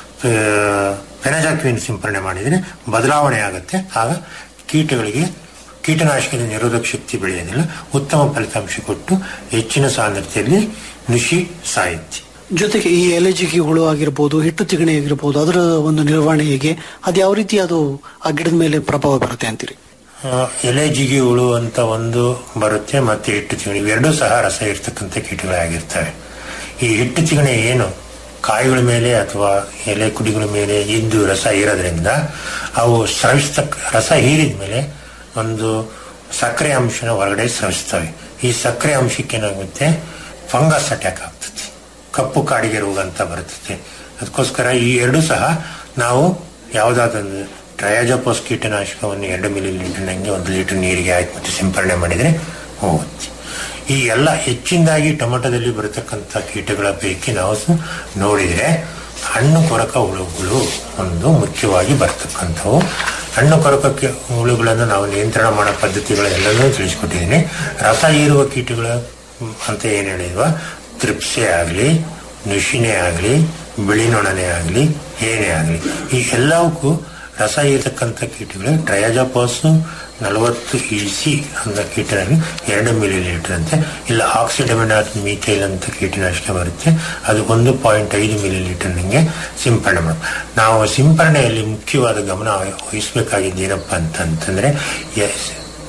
ಫೆನಜಾಕ್ವಿನ್ ಸಿಂಪರಣೆ ಮಾಡಿದರೆ ಬದಲಾವಣೆ ಆಗುತ್ತೆ ಆಗ ಕೀಟಗಳಿಗೆ ಕೀಟನಾಶಕದ ನಿರೋಧಕ ಶಕ್ತಿ ಬೆಳೆಯೋದಿಲ್ಲ ಉತ್ತಮ ಫಲಿತಾಂಶ ಕೊಟ್ಟು ಹೆಚ್ಚಿನ ಸಾಂದ್ರತೆಯಲ್ಲಿ ನುಷಿ ಸಾಯುತ್ತೆ ಜೊತೆಗೆ ಈ ಎಲೆಜಿಗಿ ಹುಳು ಆಗಿರ್ಬೋದು ಹಿಟ್ಟು ತಿಗಣೆ ಆಗಿರ್ಬೋದು ಅದರ ಒಂದು ನಿರ್ವಹಣೆ ಹೇಗೆ ಅದು ಯಾವ ರೀತಿ ಅದು ಆ ಗಿಡದ ಮೇಲೆ ಪ್ರಭಾವ ಬರುತ್ತೆ ಅಂತೀರಿ ಆ, ಆ, ಎಲೆ ಜಿಗಿ ಹುಳು ಅಂತ ಒಂದು ಬರುತ್ತೆ ಮತ್ತೆ ಹಿಟ್ಟು ತಿಗಣೆ ಇವೆರಡೂ ಸಹ ರಸ ಇರ್ತಕ್ಕಂಥ ಕೀಟಗಳಾಗಿರ್ತವೆ ಈ ಹಿಟ್ಟು ತಿಗಣೆ ಏನು ಕಾಯಿಗಳ ಮೇಲೆ ಅಥವಾ ಎಲೆ ಕುಡಿಗಳ ಮೇಲೆ ಇದ್ದು ರಸ ಹೀರೋದ್ರಿಂದ ಅವು ಸ್ರವಿಸ್ತಕ್ಕ ರಸ ಹೀರಿದ ಮೇಲೆ ಒಂದು ಸಕ್ಕರೆ ಅಂಶನ ಹೊರಗಡೆ ಸ್ರವಿಸ್ತವೆ ಈ ಸಕ್ಕರೆ ಅಂಶಕ್ಕೆ ಏನಾಗುತ್ತೆ ಫಂಗಸ್ ಅಟ್ಯಾಕ್ ಆಗ್ತದೆ ಕಪ್ಪು ಕಾಡಿಗೆ ರೋಗ ಅಂತ ಬರುತ್ತದೆ ಅದಕ್ಕೋಸ್ಕರ ಈ ಎರಡೂ ಸಹ ನಾವು ಯಾವುದಾದೊಂದು ಟ್ರಯಾಜೋಪೋಸ್ ಕೀಟನಾಶಕವನ್ನು ಎರಡು ಮಿಲಿ ಲೀಟರ್ನಂಗೆ ಒಂದು ಲೀಟರ್ ನೀರಿಗೆ ಹಾಕಿ ಮತ್ತು ಸಿಂಪರಣೆ ಮಾಡಿದರೆ ಹೋಗುತ್ತೆ ಈ ಎಲ್ಲ ಹೆಚ್ಚಿನದಾಗಿ ಟೊಮೆಟೊದಲ್ಲಿ ಬರತಕ್ಕಂಥ ಕೀಟಗಳ ಪೈಕಿ ನಾವು ಸ- ನೋಡಿದರೆ ಹಣ್ಣು ಕೊರಕ ಹುಳುಗಳು ಒಂದು ಮುಖ್ಯವಾಗಿ ಬರ್ತಕ್ಕಂಥವು ಹಣ್ಣು ಕೊರಕಕ್ಕೆ ಹುಳುಗಳನ್ನು ನಾವು ನಿಯಂತ್ರಣ ಮಾಡೋ ಪದ್ಧತಿಗಳೆಲ್ಲನೂ ತಿಳಿಸ್ಕೊಟ್ಟಿದ್ದೀನಿ ರಸ ಹೀರುವ ಕೀಟಗಳ ಹ್ಮ್, ಅಂತ ಏನು ಹೇಳಿದ್ವ ತ್ರಿಪ್ಸೆ ಆಗಲಿ ನುಷಿನೇ ಆಗಲಿ ಬಿಳಿ ನೊಣನೆ ಆಗಲಿ ಏನೇ ಆಗಲಿ ಈ ಎಲ್ಲವಕ್ಕೂ ರಸ ಇರತಕ್ಕಂಥ ಕೀಟಗಳು ಟ್ರಯಾಜೋಪಾಸ್ ನಲವತ್ತು ಇ ಸಿ ಅಂತ ಕೀಟನಾಗಿ ಎರಡು ಮಿಲಿ ಲೀಟರ್ ಅಂತೆ ಇಲ್ಲ ಆಕ್ಸಿಡಮಿನಾಟ್ ಮೀಥೈಲ್ ಅಂತ ಕೀಟನಾಶಕ ಬರುತ್ತೆ ಅದು ಒಂದು ಪಾಯಿಂಟ್ ಐದು ಮಿಲಿ ಲೀಟರ್ ನಂಗೆ ಸಿಂಪರಣೆ ಮಾಡಬೇಕು ನಾವು ಸಿಂಪರಣೆಯಲ್ಲಿ ಮುಖ್ಯವಾದ ಗಮನ ವಹಿಸಬೇಕಾಗಿದ್ದು ಏನಪ್ಪ ಅಂತಂತಂದ್ರೆ ಎಸ್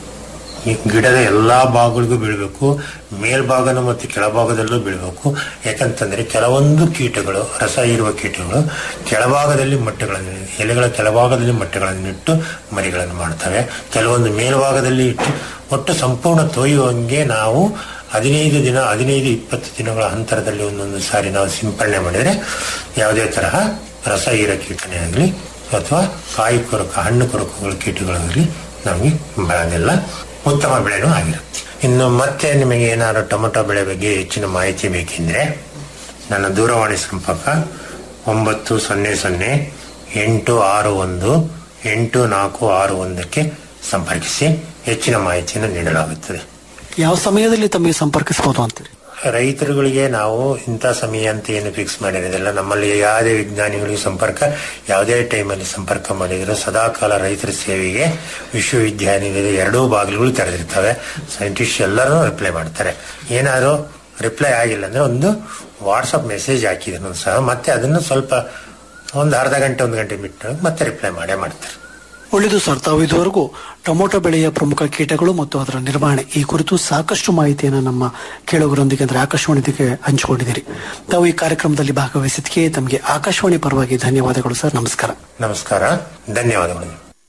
ಈ ಗಿಡದ ಎಲ್ಲಾ ಭಾಗಗಳಿಗೂ ಬೀಳಬೇಕು ಮೇಲ್ಭಾಗನ ಮತ್ತು ಕೆಳಭಾಗದಲ್ಲೂ ಬೀಳಬೇಕು ಯಾಕಂತಂದ್ರೆ ಕೆಲವೊಂದು ಕೀಟಗಳು ರಸ ಇರುವ ಕೀಟಗಳು ಕೆಳಭಾಗದಲ್ಲಿ ಮೊಟ್ಟೆಗಳನ್ನು ಎಲೆಗಳ ಕೆಳಭಾಗದಲ್ಲಿ ಮೊಟ್ಟೆಗಳನ್ನು ಇಟ್ಟು ಮರಿಗಳನ್ನು ಮಾಡ್ತವೆ ಕೆಲವೊಂದು ಮೇಲ್ಭಾಗದಲ್ಲಿ ಇಟ್ಟು ಒಟ್ಟು ಸಂಪೂರ್ಣ ತೊಯ್ಯುವಂಗೆ ನಾವು ಹದಿನೈದು ದಿನ ಹದಿನೈದು ಇಪ್ಪತ್ತು ದಿನಗಳ ಅಂತರದಲ್ಲಿ ಒಂದೊಂದು ಸಾರಿ ನಾವು ಸಿಂಪರಣೆ ಮಾಡಿದರೆ ಯಾವುದೇ ತರಹ ರಸ ಹೀರೋ ಕೀಟನೇ ಆಗಲಿ ಅಥವಾ ಕಾಯಿ ಕೊರಕ ಹಣ್ಣು ಕೊರಕಗಳ ಕೀಟಗಳಾಗಲಿ ನಮಗೆ ಬೆಳೆದಿಲ್ಲ ಉತ್ತಮ ಬೆಳೆನೂ ಆಗಿರುತ್ತೆ ಇನ್ನು ಮತ್ತೆ ನಿಮಗೆ ಏನಾದ್ರು ಟೊಮೆಟೊ ಬೆಳೆ ಬಗ್ಗೆ ಹೆಚ್ಚಿನ ಮಾಹಿತಿ ಬೇಕೆಂದ್ರೆ ನನ್ನ ದೂರವಾಣಿ ಸಂಪರ್ಕ ಒಂಬತ್ತು ಸೊನ್ನೆ ಸೊನ್ನೆ ಎಂಟು ಆರು ಒಂದು ಎಂಟು ನಾಲ್ಕು ಆರು ಒಂದಕ್ಕೆ ಸಂಪರ್ಕಿಸಿ ಹೆಚ್ಚಿನ ಮಾಹಿತಿಯನ್ನು ನೀಡಲಾಗುತ್ತದೆ ಯಾವ ಸಮಯದಲ್ಲಿ ತಮಗೆ ಸಂಪರ್ಕಿಸಬಹುದು ಅಂತೀರಿ ರೈತರುಗಳಿಗೆ ನಾವು ಇಂಥ ಸಮಯ ಅಂತ ಏನು ಫಿಕ್ಸ್ ಮಾಡಿರೋದಿಲ್ಲ ನಮ್ಮಲ್ಲಿ ಯಾವುದೇ ವಿಜ್ಞಾನಿಗಳಿಗೆ ಸಂಪರ್ಕ ಯಾವುದೇ ಟೈಮಲ್ಲಿ ಸಂಪರ್ಕ ಮಾಡಿದ್ರು ಸದಾಕಾಲ ರೈತರ ಸೇವೆಗೆ ವಿಶ್ವವಿದ್ಯಾನಿಲಯದ ಎರಡೂ ಬಾಗಿಲುಗಳು ತೆರೆದಿರ್ತವೆ ಸೈಂಟಿಸ್ಟ್ ಎಲ್ಲರೂ ರಿಪ್ಲೈ ಮಾಡ್ತಾರೆ ಏನಾದ್ರು ರಿಪ್ಲೈ ಆಗಿಲ್ಲ ಅಂದ್ರೆ ಒಂದು ವಾಟ್ಸಪ್ ಮೆಸೇಜ್ ಹಾಕಿದ್ರು ಸಹ ಮತ್ತೆ ಅದನ್ನು ಸ್ವಲ್ಪ ಒಂದು ಅರ್ಧ ಗಂಟೆ ಒಂದು ಗಂಟೆ ಬಿಟ್ಟು ಮತ್ತೆ ರಿಪ್ಲೈ ಮಾಡೇ ಮಾಡ್ತಾರೆ ಒಳ್ಳೆಯದು ಸರ್ ತಾವು ಇದುವರೆಗೂ ಟೊಮೊಟೊ ಬೆಳೆಯ ಪ್ರಮುಖ ಕೀಟಗಳು ಮತ್ತು ಅದರ ನಿರ್ವಹಣೆ ಈ ಕುರಿತು ಸಾಕಷ್ಟು ಮಾಹಿತಿಯನ್ನು ನಮ್ಮ ಕೇಳುಗರೊಂದಿಗೆ ಅಂದ್ರೆ ಆಕಾಶವಾಣಿಗೆ ಹಂಚಿಕೊಂಡಿದ್ದೀರಿ ತಾವು ಈ ಕಾರ್ಯಕ್ರಮದಲ್ಲಿ ಭಾಗವಹಿಸಿದ್ದಕ್ಕೆ ತಮಗೆ ಆಕಾಶವಾಣಿ ಪರವಾಗಿ ಧನ್ಯವಾದಗಳು ಸರ್ ನಮಸ್ಕಾರ ನಮಸ್ಕಾರ ಧನ್ಯವಾದಗಳು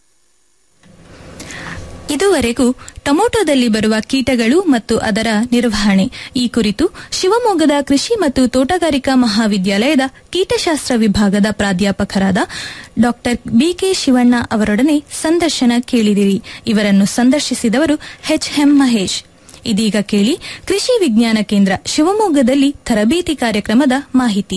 ಇದುವರೆಗೂ ಟೊಮೊಟೊದಲ್ಲಿ ಬರುವ ಕೀಟಗಳು ಮತ್ತು ಅದರ ನಿರ್ವಹಣೆ ಈ ಕುರಿತು ಶಿವಮೊಗ್ಗದ ಕೃಷಿ ಮತ್ತು ತೋಟಗಾರಿಕಾ ಮಹಾವಿದ್ಯಾಲಯದ ಕೀಟಶಾಸ್ತ್ರ ವಿಭಾಗದ ಪ್ರಾಧ್ಯಾಪಕರಾದ ಡಾಕ್ಟರ್ ಬಿಕೆ ಶಿವಣ್ಣ ಅವರೊಡನೆ ಸಂದರ್ಶನ ಕೇಳಿದಿರಿ ಇವರನ್ನು ಸಂದರ್ಶಿಸಿದವರು ಎಚ್ ಎಂ ಮಹೇಶ್ ಇದೀಗ ಕೇಳಿ ಕೃಷಿ ವಿಜ್ಞಾನ ಕೇಂದ್ರ ಶಿವಮೊಗ್ಗದಲ್ಲಿ ತರಬೇತಿ ಕಾರ್ಯಕ್ರಮದ ಮಾಹಿತಿ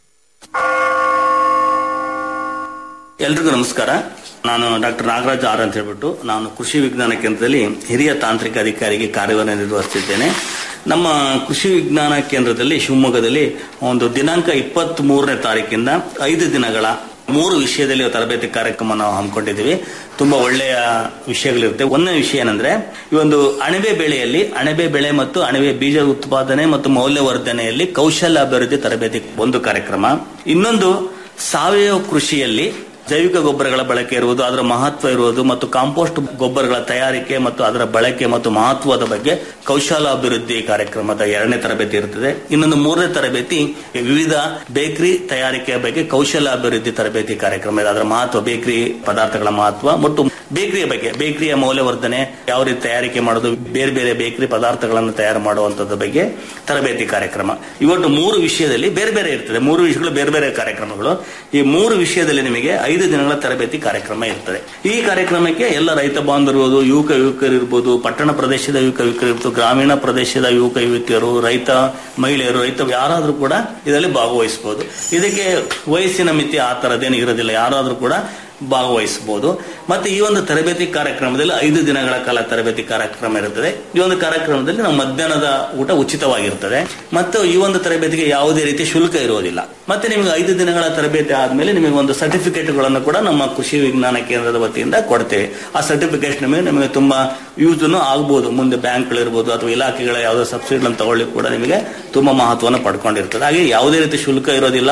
ಎಲ್ರಿಗೂ ನಮಸ್ಕಾರ ನಾನು ಡಾಕ್ಟರ್ ನಾಗರಾಜ್ ಆರ್ ಅಂತ ಹೇಳ್ಬಿಟ್ಟು ನಾನು ಕೃಷಿ ವಿಜ್ಞಾನ ಕೇಂದ್ರದಲ್ಲಿ ಹಿರಿಯ ತಾಂತ್ರಿಕ ಅಧಿಕಾರಿಗೆ ಕಾರ್ಯವನ್ನು ನಿರ್ವಹಿಸುತ್ತಿದ್ದೇನೆ ನಮ್ಮ ಕೃಷಿ ವಿಜ್ಞಾನ ಕೇಂದ್ರದಲ್ಲಿ ಶಿವಮೊಗ್ಗದಲ್ಲಿ ಒಂದು ದಿನಾಂಕ ಇಪ್ಪತ್ತ್ ಮೂರನೇ ತಾರೀಕಿಂದ ಐದು ದಿನಗಳ ಮೂರು ವಿಷಯದಲ್ಲಿ ತರಬೇತಿ ಕಾರ್ಯಕ್ರಮ ನಾವು ಹಮ್ಮಿಕೊಂಡಿದ್ದೀವಿ ತುಂಬಾ ಒಳ್ಳೆಯ ವಿಷಯಗಳಿರುತ್ತೆ ಒಂದನೇ ವಿಷಯ ಏನಂದ್ರೆ ಈ ಒಂದು ಅಣಬೆ ಬೆಳೆಯಲ್ಲಿ ಅಣಬೆ ಬೆಳೆ ಮತ್ತು ಅಣಬೆ ಬೀಜ ಉತ್ಪಾದನೆ ಮತ್ತು ಮೌಲ್ಯವರ್ಧನೆಯಲ್ಲಿ ಕೌಶಲ್ಯ ಅಭಿವೃದ್ಧಿ ತರಬೇತಿ ಒಂದು ಕಾರ್ಯಕ್ರಮ ಇನ್ನೊಂದು ಸಾವಯವ ಕೃಷಿಯಲ್ಲಿ ಜೈವಿಕ ಗೊಬ್ಬರಗಳ ಬಳಕೆ ಇರುವುದು ಅದರ ಮಹತ್ವ ಇರುವುದು ಮತ್ತು ಕಾಂಪೋಸ್ಟ್ ಗೊಬ್ಬರಗಳ ತಯಾರಿಕೆ ಮತ್ತು ಅದರ ಬಳಕೆ ಮತ್ತು ಮಹತ್ವದ ಬಗ್ಗೆ ಕೌಶಲ ಅಭಿವೃದ್ಧಿ ಕಾರ್ಯಕ್ರಮದ ಎರಡನೇ ತರಬೇತಿ ಇರುತ್ತದೆ ಇನ್ನೊಂದು ಮೂರನೇ ತರಬೇತಿ ವಿವಿಧ ಬೇಕರಿ ತಯಾರಿಕೆಯ ಬಗ್ಗೆ ಕೌಶಲ ಅಭಿವೃದ್ಧಿ ತರಬೇತಿ ಕಾರ್ಯಕ್ರಮ ಇದೆ ಅದರ ಮಹತ್ವ ಬೇಕರಿ ಪದಾರ್ಥಗಳ ಮಹತ್ವ ಮತ್ತು ಬೇಕರಿಯ ಬಗ್ಗೆ ಬೇಕರಿಯ ಮೌಲ್ಯವರ್ಧನೆ ಯಾವ ರೀತಿ ತಯಾರಿಕೆ ಮಾಡೋದು ಬೇರೆ ಬೇರೆ ಬೇಕರಿ ಪದಾರ್ಥಗಳನ್ನು ತಯಾರು ಮಾಡುವಂತದ್ರ ಬಗ್ಗೆ ತರಬೇತಿ ಕಾರ್ಯಕ್ರಮ ಇವತ್ತು ಮೂರು ವಿಷಯದಲ್ಲಿ ಬೇರೆ ಬೇರೆ ಇರ್ತದೆ ಮೂರು ವಿಷಯಗಳು ಬೇರೆ ಬೇರೆ ಕಾರ್ಯಕ್ರಮಗಳು ಈ ಮೂರು ವಿಷಯದಲ್ಲಿ ನಿಮಗೆ ಐದು ದಿನಗಳ ತರಬೇತಿ ಕಾರ್ಯಕ್ರಮ ಇರ್ತದೆ ಈ ಕಾರ್ಯಕ್ರಮಕ್ಕೆ ಎಲ್ಲ ರೈತ ಬಾಂಧವರು ಇರ್ಬೋದು ಯುವಕ ಯುವಕರು ಇರ್ಬೋದು ಪಟ್ಟಣ ಪ್ರದೇಶದ ಯುವಕ ಯುವಕರು ಇರ್ಬೋದು ಗ್ರಾಮೀಣ ಪ್ರದೇಶದ ಯುವಕ ಯುವತಿಯರು ರೈತ ಮಹಿಳೆಯರು ರೈತ ಯಾರಾದ್ರೂ ಕೂಡ ಇದರಲ್ಲಿ ಭಾಗವಹಿಸಬಹುದು ಇದಕ್ಕೆ ವಯಸ್ಸಿನ ಮಿತಿ ಆ ತರದೇನು ಇರೋದಿಲ್ಲ ಯಾರಾದ್ರೂ ಕೂಡ ಭಾಗವಹಿಸಬಹುದು ಮತ್ತೆ ಈ ಒಂದು ತರಬೇತಿ ಕಾರ್ಯಕ್ರಮದಲ್ಲಿ ಐದು ದಿನಗಳ ಕಾಲ ತರಬೇತಿ ಕಾರ್ಯಕ್ರಮ ಇರುತ್ತದೆ ಈ ಒಂದು ಕಾರ್ಯಕ್ರಮದಲ್ಲಿ ನಾವು ಮಧ್ಯಾಹ್ನದ ಊಟ ಉಚಿತವಾಗಿರುತ್ತದೆ ಮತ್ತು ಈ ಒಂದು ತರಬೇತಿಗೆ ಯಾವುದೇ ರೀತಿ ಶುಲ್ಕ ಇರುವುದಿಲ್ಲ ಮತ್ತೆ ನಿಮಗೆ ಐದು ದಿನಗಳ ತರಬೇತಿ ಆದ್ಮೇಲೆ ನಿಮಗೆ ಒಂದು ಸರ್ಟಿಫಿಕೇಟ್ಗಳನ್ನು ಕೂಡ ನಮ್ಮ ಕೃಷಿ ವಿಜ್ಞಾನ ಕೇಂದ್ರದ ವತಿಯಿಂದ ಕೊಡ್ತೇವೆ ಆ ಸರ್ಟಿಫಿಕೇಟ್ ನಿಮಗೆ ನಿಮಗೆ ತುಂಬಾ ಯೂಸ್ ಆಗಬಹುದು ಮುಂದೆ ಬ್ಯಾಂಕ್ಗಳಿರ್ಬೋದು ಅಥವಾ ಇಲಾಖೆಗಳ ಯಾವುದೋ ಸಬ್ಸಿಡಿಗಳನ್ನು ತಗೊಳ್ಳಿ ಕೂಡ ನಿಮಗೆ ತುಂಬಾ ಮಹತ್ವವನ್ನು ಪಡ್ಕೊಂಡಿರ್ತದೆ ಹಾಗೆ ಯಾವುದೇ ರೀತಿ ಶುಲ್ಕ ಇರೋದಿಲ್ಲ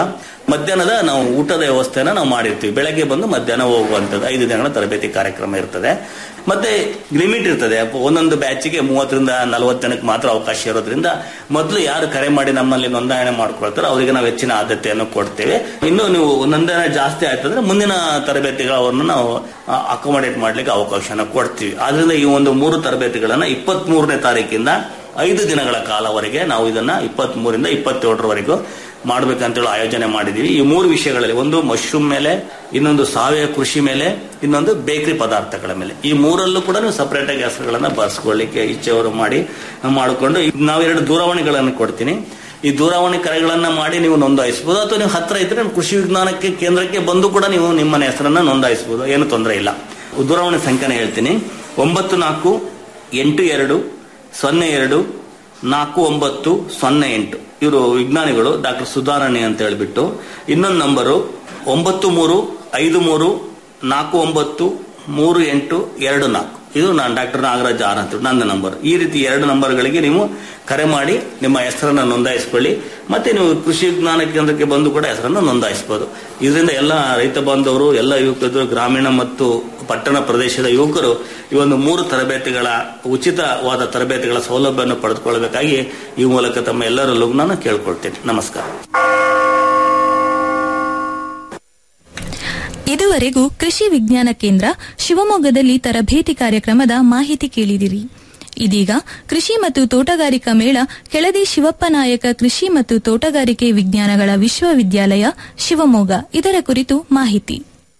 ಮಧ್ಯಾಹ್ನದ ನಾವು ಊಟದ ವ್ಯವಸ್ಥೆನ ನಾವು ಮಾಡಿರ್ತೀವಿ ಬೆಳಗ್ಗೆ ಬಂದು ಮಧ್ಯಾಹ್ನ ಹೋಗುವಂಥದ್ದು ಐದು ದಿನಗಳ ತರಬೇತಿ ಕಾರ್ಯಕ್ರಮ ಇರ್ತದೆ ಮತ್ತೆ ಲಿಮಿಟ್ ಇರ್ತದೆ ಅಪ್ಪ ಒಂದೊಂದು ಬ್ಯಾಚಿಗೆ ಮೂವತ್ತರಿಂದ ನಲವತ್ತು ಜನಕ್ಕೆ ಮಾತ್ರ ಅವಕಾಶ ಇರೋದ್ರಿಂದ ಮೊದಲು ಯಾರು ಕರೆ ಮಾಡಿ ನಮ್ಮಲ್ಲಿ ನೋಂದಣಿ ಮಾಡ್ಕೊಳ್ತಾರೋ ಅವರಿಗೆ ನಾವು ಹೆಚ್ಚಿನ ಆದ್ಯತೆಯನ್ನು ಕೊಡ್ತೇವೆ ಇನ್ನು ನೀವು ನೋಂದಣಿ ಜಾಸ್ತಿ ಆಯ್ತಂದ್ರೆ ಮುಂದಿನ ತರಬೇತಿಗಳನ್ನು ನಾವು ಅಕೊಮಡೇಟ್ ಮಾಡ್ಲಿಕ್ಕೆ ಅವಕಾಶನ ಕೊಡ್ತೀವಿ ಆದ್ರಿಂದ ಈ ಒಂದು ಮೂರು ತರಬೇತಿಗಳನ್ನ ಇಪ್ಪತ್ತ್ ಮೂರನೇ ತಾರೀಕಿಂದ ಐದು ದಿನಗಳ ಕಾಲವರೆಗೆ ನಾವು ಇದನ್ನ ಇಪ್ಪತ್ತ್ ಮೂರಿಂದ ಇಪ್ಪತ್ತೇಳರವರೆಗೂ ಮಾಡ್ಬೇಕಂತೇಳಿ ಆಯೋಜನೆ ಮಾಡಿದೀವಿ ಈ ಮೂರು ವಿಷಯಗಳಲ್ಲಿ ಒಂದು ಮಶ್ರೂಮ್ ಮೇಲೆ ಇನ್ನೊಂದು ಸಾವಯವ ಕೃಷಿ ಮೇಲೆ ಇನ್ನೊಂದು ಬೇಕರಿ ಪದಾರ್ಥಗಳ ಮೇಲೆ ಈ ಮೂರಲ್ಲೂ ಕೂಡ ನೀವು ಸಪರೇಟ್ ಆಗಿ ಹೆಸರುಗಳನ್ನ ಬರ್ಸ್ಕೊಳ್ಳಿಕ್ಕೆ ಇಚ್ಛೆಯವರು ಮಾಡಿ ಮಾಡಿಕೊಂಡು ನಾವೆರಡು ದೂರವಾಣಿಗಳನ್ನು ಕೊಡ್ತೀನಿ ಈ ದೂರವಾಣಿ ಕರೆಗಳನ್ನ ಮಾಡಿ ನೀವು ನೋಂದಾಯಿಸಬಹುದು ಅಥವಾ ನೀವು ಹತ್ರ ಇದ್ರೆ ನಮ್ಮ ಕೃಷಿ ವಿಜ್ಞಾನಕ್ಕೆ ಕೇಂದ್ರಕ್ಕೆ ಬಂದು ಕೂಡ ನೀವು ನಿಮ್ಮ ಹೆಸರನ್ನ ನೋಂದಾಯಿಸಬಹುದು ಏನು ತೊಂದರೆ ಇಲ್ಲ ದೂರವಾಣಿ ಸಂಖ್ಯೆನ ಹೇಳ್ತೀನಿ ಒಂಬತ್ತು ನಾಲ್ಕು ಎಂಟು ಎರಡು ಸೊನ್ನೆ ಎರಡು ನಾಲ್ಕು ಒಂಬತ್ತು ಸೊನ್ನೆ ಎಂಟು ಇವರು ವಿಜ್ಞಾನಿಗಳು ಡಾಕ್ಟರ್ ಸುಧಾರಣಿ ಅಂತ ಹೇಳ್ಬಿಟ್ಟು ಇನ್ನೊಂದು ನಂಬರು ಒಂಬತ್ತು ಮೂರು ಐದು ಮೂರು ನಾಲ್ಕು ಒಂಬತ್ತು ಮೂರು ಎಂಟು ಎರಡು ನಾಲ್ಕು ಇದು ನಾನು ಡಾಕ್ಟರ್ ನಾಗರಾಜ್ ಆರ್ ಅಂತ ನನ್ನ ನಂಬರ್ ಈ ರೀತಿ ಎರಡು ನಂಬರ್ಗಳಿಗೆ ನೀವು ಕರೆ ಮಾಡಿ ನಿಮ್ಮ ಹೆಸರನ್ನು ನೋಂದಾಯಿಸಿಕೊಳ್ಳಿ ಮತ್ತೆ ನೀವು ಕೃಷಿ ವಿಜ್ಞಾನ ಕೇಂದ್ರಕ್ಕೆ ಬಂದು ಕೂಡ ಹೆಸರನ್ನು ನೋಂದಾಯಿಸಬಹುದು ಇದರಿಂದ ಎಲ್ಲ ರೈತ ಬಾಂಧವರು ಎಲ್ಲ ಯುವಕರು ಗ್ರಾಮೀಣ ಮತ್ತು ಪಟ್ಟಣ ಪ್ರದೇಶದ ಯುವಕರು ಈ ಒಂದು ಮೂರು ತರಬೇತಿಗಳ ಉಚಿತವಾದ ತರಬೇತಿಗಳ ಸೌಲಭ್ಯವನ್ನು ಪಡೆದುಕೊಳ್ಳಬೇಕಾಗಿ ಈ ಮೂಲಕ ತಮ್ಮ ಎಲ್ಲರಲ್ಲೂ ನಾನು ಕೇಳ್ಕೊಳ್ತೇನೆ ನಮಸ್ಕಾರ ಇದುವರೆಗೂ ಕೃಷಿ ವಿಜ್ಞಾನ ಕೇಂದ್ರ ಶಿವಮೊಗ್ಗದಲ್ಲಿ ತರಬೇತಿ ಕಾರ್ಯಕ್ರಮದ ಮಾಹಿತಿ ಕೇಳಿದಿರಿ ಇದೀಗ ಕೃಷಿ ಮತ್ತು ತೋಟಗಾರಿಕಾ ಮೇಳ ಕೆಳದಿ ಶಿವಪ್ಪ ನಾಯಕ ಕೃಷಿ ಮತ್ತು ತೋಟಗಾರಿಕೆ ವಿಜ್ಞಾನಗಳ ವಿಶ್ವವಿದ್ಯಾಲಯ ಶಿವಮೊಗ್ಗ ಇದರ ಕುರಿತು ಮಾಹಿತಿ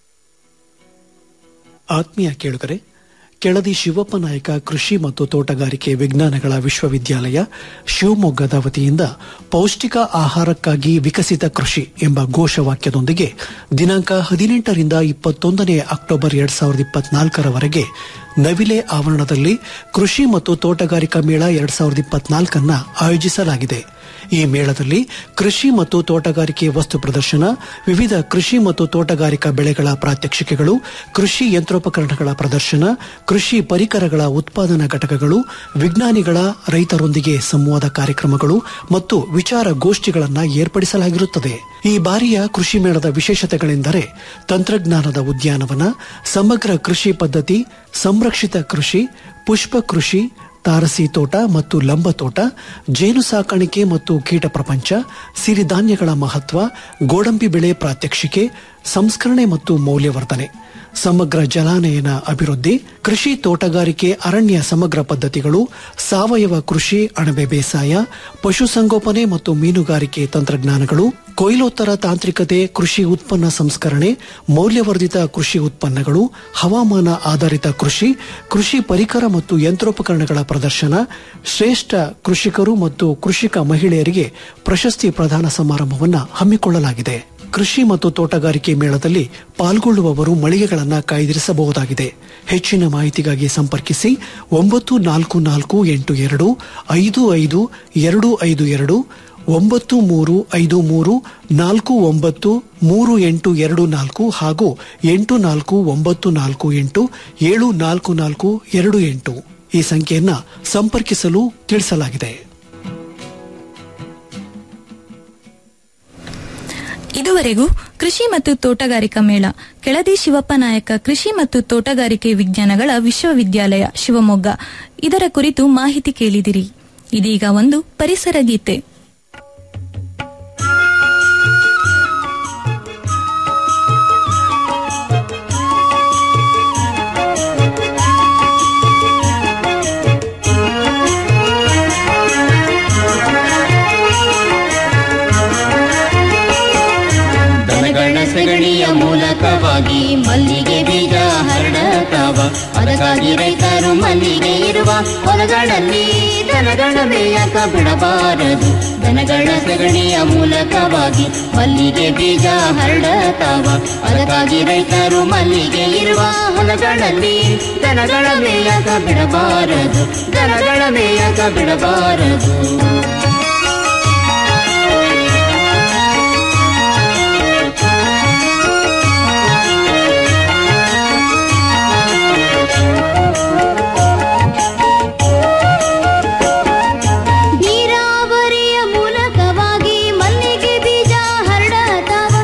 ಆತ್ಮೀಯ ಕೇಳುಗರೆ ಕೆಳದಿ ಶಿವಪ್ಪ ನಾಯಕ ಕೃಷಿ ಮತ್ತು ತೋಟಗಾರಿಕೆ ವಿಜ್ಞಾನಗಳ ವಿಶ್ವವಿದ್ಯಾಲಯ ಶಿವಮೊಗ್ಗದ ವತಿಯಿಂದ ಪೌಷ್ಟಿಕ ಆಹಾರಕ್ಕಾಗಿ ವಿಕಸಿತ ಕೃಷಿ ಎಂಬ ಘೋಷವಾಕ್ಯದೊಂದಿಗೆ ದಿನಾಂಕ ಹದಿನೆಂಟರಿಂದ ಇಪ್ಪತ್ತೊಂದನೇ ಅಕ್ಟೋಬರ್ ಎರಡ್ ಸಾವಿರದ ಇಪ್ಪತ್ನಾಲ್ಕರವರೆಗೆ ನವಿಲೆ ಆವರಣದಲ್ಲಿ ಕೃಷಿ ಮತ್ತು ತೋಟಗಾರಿಕಾ ಮೇಳ ಎರಡ್ ಸಾವಿರದ ಇಪ್ಪತ್ನಾಲ್ಕನ್ನ ಆಯೋಜಿಸಲಾಗಿದೆ ಈ ಮೇಳದಲ್ಲಿ ಕೃಷಿ ಮತ್ತು ತೋಟಗಾರಿಕೆ ವಸ್ತು ಪ್ರದರ್ಶನ ವಿವಿಧ ಕೃಷಿ ಮತ್ತು ತೋಟಗಾರಿಕಾ ಬೆಳೆಗಳ ಪ್ರಾತ್ಯಕ್ಷಿಕೆಗಳು ಕೃಷಿ ಯಂತ್ರೋಪಕರಣಗಳ ಪ್ರದರ್ಶನ ಕೃಷಿ ಪರಿಕರಗಳ ಉತ್ಪಾದನಾ ಘಟಕಗಳು ವಿಜ್ಞಾನಿಗಳ ರೈತರೊಂದಿಗೆ ಸಂವಾದ ಕಾರ್ಯಕ್ರಮಗಳು ಮತ್ತು ವಿಚಾರ ಗೋಷ್ಠಿಗಳನ್ನು ಏರ್ಪಡಿಸಲಾಗಿರುತ್ತದೆ ಈ ಬಾರಿಯ ಕೃಷಿ ಮೇಳದ ವಿಶೇಷತೆಗಳೆಂದರೆ ತಂತ್ರಜ್ಞಾನದ ಉದ್ಯಾನವನ ಸಮಗ್ರ ಕೃಷಿ ಪದ್ಧತಿ ಸಂರಕ್ಷಿತ ಕೃಷಿ ಪುಷ್ಪ ಕೃಷಿ ತಾರಸಿ ತೋಟ ಮತ್ತು ಲಂಬ ತೋಟ ಜೇನು ಸಾಕಾಣಿಕೆ ಮತ್ತು ಕೀಟ ಪ್ರಪಂಚ ಸಿರಿಧಾನ್ಯಗಳ ಮಹತ್ವ ಗೋಡಂಬಿ ಬೆಳೆ ಪ್ರಾತ್ಯಕ್ಷಿಕೆ ಸಂಸ್ಕರಣೆ ಮತ್ತು ಮೌಲ್ಯವರ್ಧನೆ ಸಮಗ್ರ ಜಲಾನಯನ ಅಭಿವೃದ್ಧಿ ಕೃಷಿ ತೋಟಗಾರಿಕೆ ಅರಣ್ಯ ಸಮಗ್ರ ಪದ್ಧತಿಗಳು ಸಾವಯವ ಕೃಷಿ ಅಣಬೆ ಬೇಸಾಯ ಪಶುಸಂಗೋಪನೆ ಮತ್ತು ಮೀನುಗಾರಿಕೆ ತಂತ್ರಜ್ಞಾನಗಳು ಕೊಯ್ಲೋತ್ತರ ತಾಂತ್ರಿಕತೆ ಕೃಷಿ ಉತ್ಪನ್ನ ಸಂಸ್ಕರಣೆ ಮೌಲ್ಯವರ್ಧಿತ ಕೃಷಿ ಉತ್ಪನ್ನಗಳು ಹವಾಮಾನ ಆಧಾರಿತ ಕೃಷಿ ಕೃಷಿ ಪರಿಕರ ಮತ್ತು ಯಂತ್ರೋಪಕರಣಗಳ ಪ್ರದರ್ಶನ ಶ್ರೇಷ್ಠ ಕೃಷಿಕರು ಮತ್ತು ಕೃಷಿಕ ಮಹಿಳೆಯರಿಗೆ ಪ್ರಶಸ್ತಿ ಪ್ರದಾನ ಸಮಾರಂಭವನ್ನು ಹಮ್ಮಿಕೊಳ್ಳಲಾಗಿದೆ ಕೃಷಿ ಮತ್ತು ತೋಟಗಾರಿಕೆ ಮೇಳದಲ್ಲಿ ಪಾಲ್ಗೊಳ್ಳುವವರು ಮಳಿಗೆಗಳನ್ನು ಕಾಯ್ದಿರಿಸಬಹುದಾಗಿದೆ ಹೆಚ್ಚಿನ ಮಾಹಿತಿಗಾಗಿ ಸಂಪರ್ಕಿಸಿ ಒಂಬತ್ತು ನಾಲ್ಕು ನಾಲ್ಕು ಎಂಟು ಎರಡು ಐದು ಐದು ಎರಡು ಐದು ಎರಡು ಒಂಬತ್ತು ಮೂರು ಐದು ಮೂರು ನಾಲ್ಕು ಒಂಬತ್ತು ಮೂರು ಎಂಟು ಎರಡು ನಾಲ್ಕು ಹಾಗೂ ಎಂಟು ನಾಲ್ಕು ಒಂಬತ್ತು ನಾಲ್ಕು ಎಂಟು ಏಳು ನಾಲ್ಕು ನಾಲ್ಕು ಎರಡು ಎಂಟು ಈ ಸಂಖ್ಯೆಯನ್ನ ಸಂಪರ್ಕಿಸಲು ತಿಳಿಸಲಾಗಿದೆ ಇದುವರೆಗೂ ಕೃಷಿ ಮತ್ತು ತೋಟಗಾರಿಕಾ ಮೇಳ ಕೆಳದಿ ಶಿವಪ್ಪ ನಾಯಕ ಕೃಷಿ ಮತ್ತು ತೋಟಗಾರಿಕೆ ವಿಜ್ಞಾನಗಳ ವಿಶ್ವವಿದ್ಯಾಲಯ ಶಿವಮೊಗ್ಗ ಇದರ ಕುರಿತು ಮಾಹಿತಿ ಕೇಳಿದಿರಿ ಇದೀಗ ಒಂದು ಪರಿಸರ ಗೀತೆ ದನಗಳ ಸಗಣಿಯ ಮೂಲಕವಾಗಿ ಮಲ್ಲಿಗೆ ಬೀಜ ಹರಡತಾವ ಅದಕ್ಕಾಗಿ ರೈತರು ಮಲ್ಲಿಗೆ ಇರುವ ಹೊಲಗಳಲ್ಲಿ ದನಗಳ ಮೇಯಕ ಬಿಡಬಾರದು ದನಗಳ ಸಗಣಿಯ ಮೂಲಕವಾಗಿ ಮಲ್ಲಿಗೆ ಬೀಜ ಹರಡತಾವ ಅದಕ್ಕಾಗಿ ರೈತರು ಮಲ್ಲಿಗೆ ಇರುವ ಹೊಲಗಳಲ್ಲಿ ದನಗಳ ಮೇಯಕ ಬಿಡಬಾರದು ದನಗಳ ಮೇಯಕ ಬಿಡಬಾರದು ನೀರಾವರಿಯ ಮೂಲಕವಾಗಿ ಮಲ್ಲಿಗೆ ಬೀಜ ಹರಡತಾವ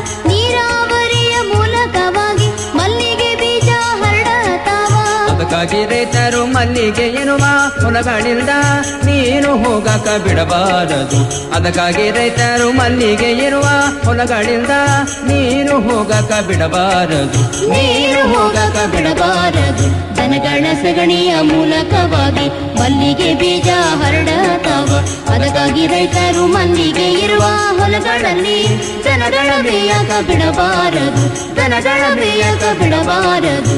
ಅದಕ್ಕಾಗಿ ರೈತರು ಮಲ್ಲಿಗೆ ಎನ್ನುವ ಹೊಲಗಳಿಂದ ನೀನು ಹೋಗಕ ಬಿಡಬಾರದು ಅದಕ್ಕಾಗಿ ರೈತರು ಮಲ್ಲಿಗೆ ಇರುವ ಹೊಲಗಳಿಂದ ನೀನು ಹೋಗಕ ಬಿಡಬಾರದು ನೀರು ಹೋಗಕ ಬಿಡಬಾರದು ದನಗಳ ಸಗಣಿಯ ಮೂಲಕವಾಗಿ ಮಲ್ಲಿಗೆ ಬೀಜ ಹರಡತಾವ ಅದಕ್ಕಾಗಿ ರೈತರು ಮಲ್ಲಿಗೆ ಇರುವ ಹೊಲಗಳಲ್ಲಿ ದನಗಳ ಮೇಯಕ ಬಿಡಬಾರದು ದನಗಳ ಮೇಯಕ ಬಿಡಬಾರದು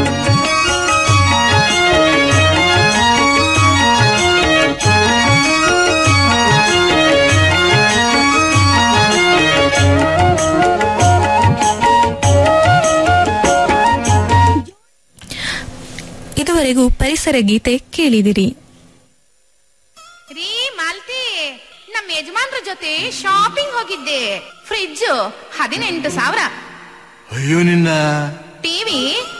ಇದುವರೆಗೂ ಪರಿಸರ ಗೀತೆ ಕೇಳಿದಿರಿ ರೀ ಮಾಲ್ತಿ ನಮ್ಮ ಯಜಮಾನ್ರ ಜೊತೆ ಶಾಪಿಂಗ್ ಹೋಗಿದ್ದೆ ಫ್ರಿಡ್ಜ್ ಹದಿನೆಂಟು ಸಾವಿರ ಅಯ್ಯೋ ನಿನ್ನ ಟಿವಿ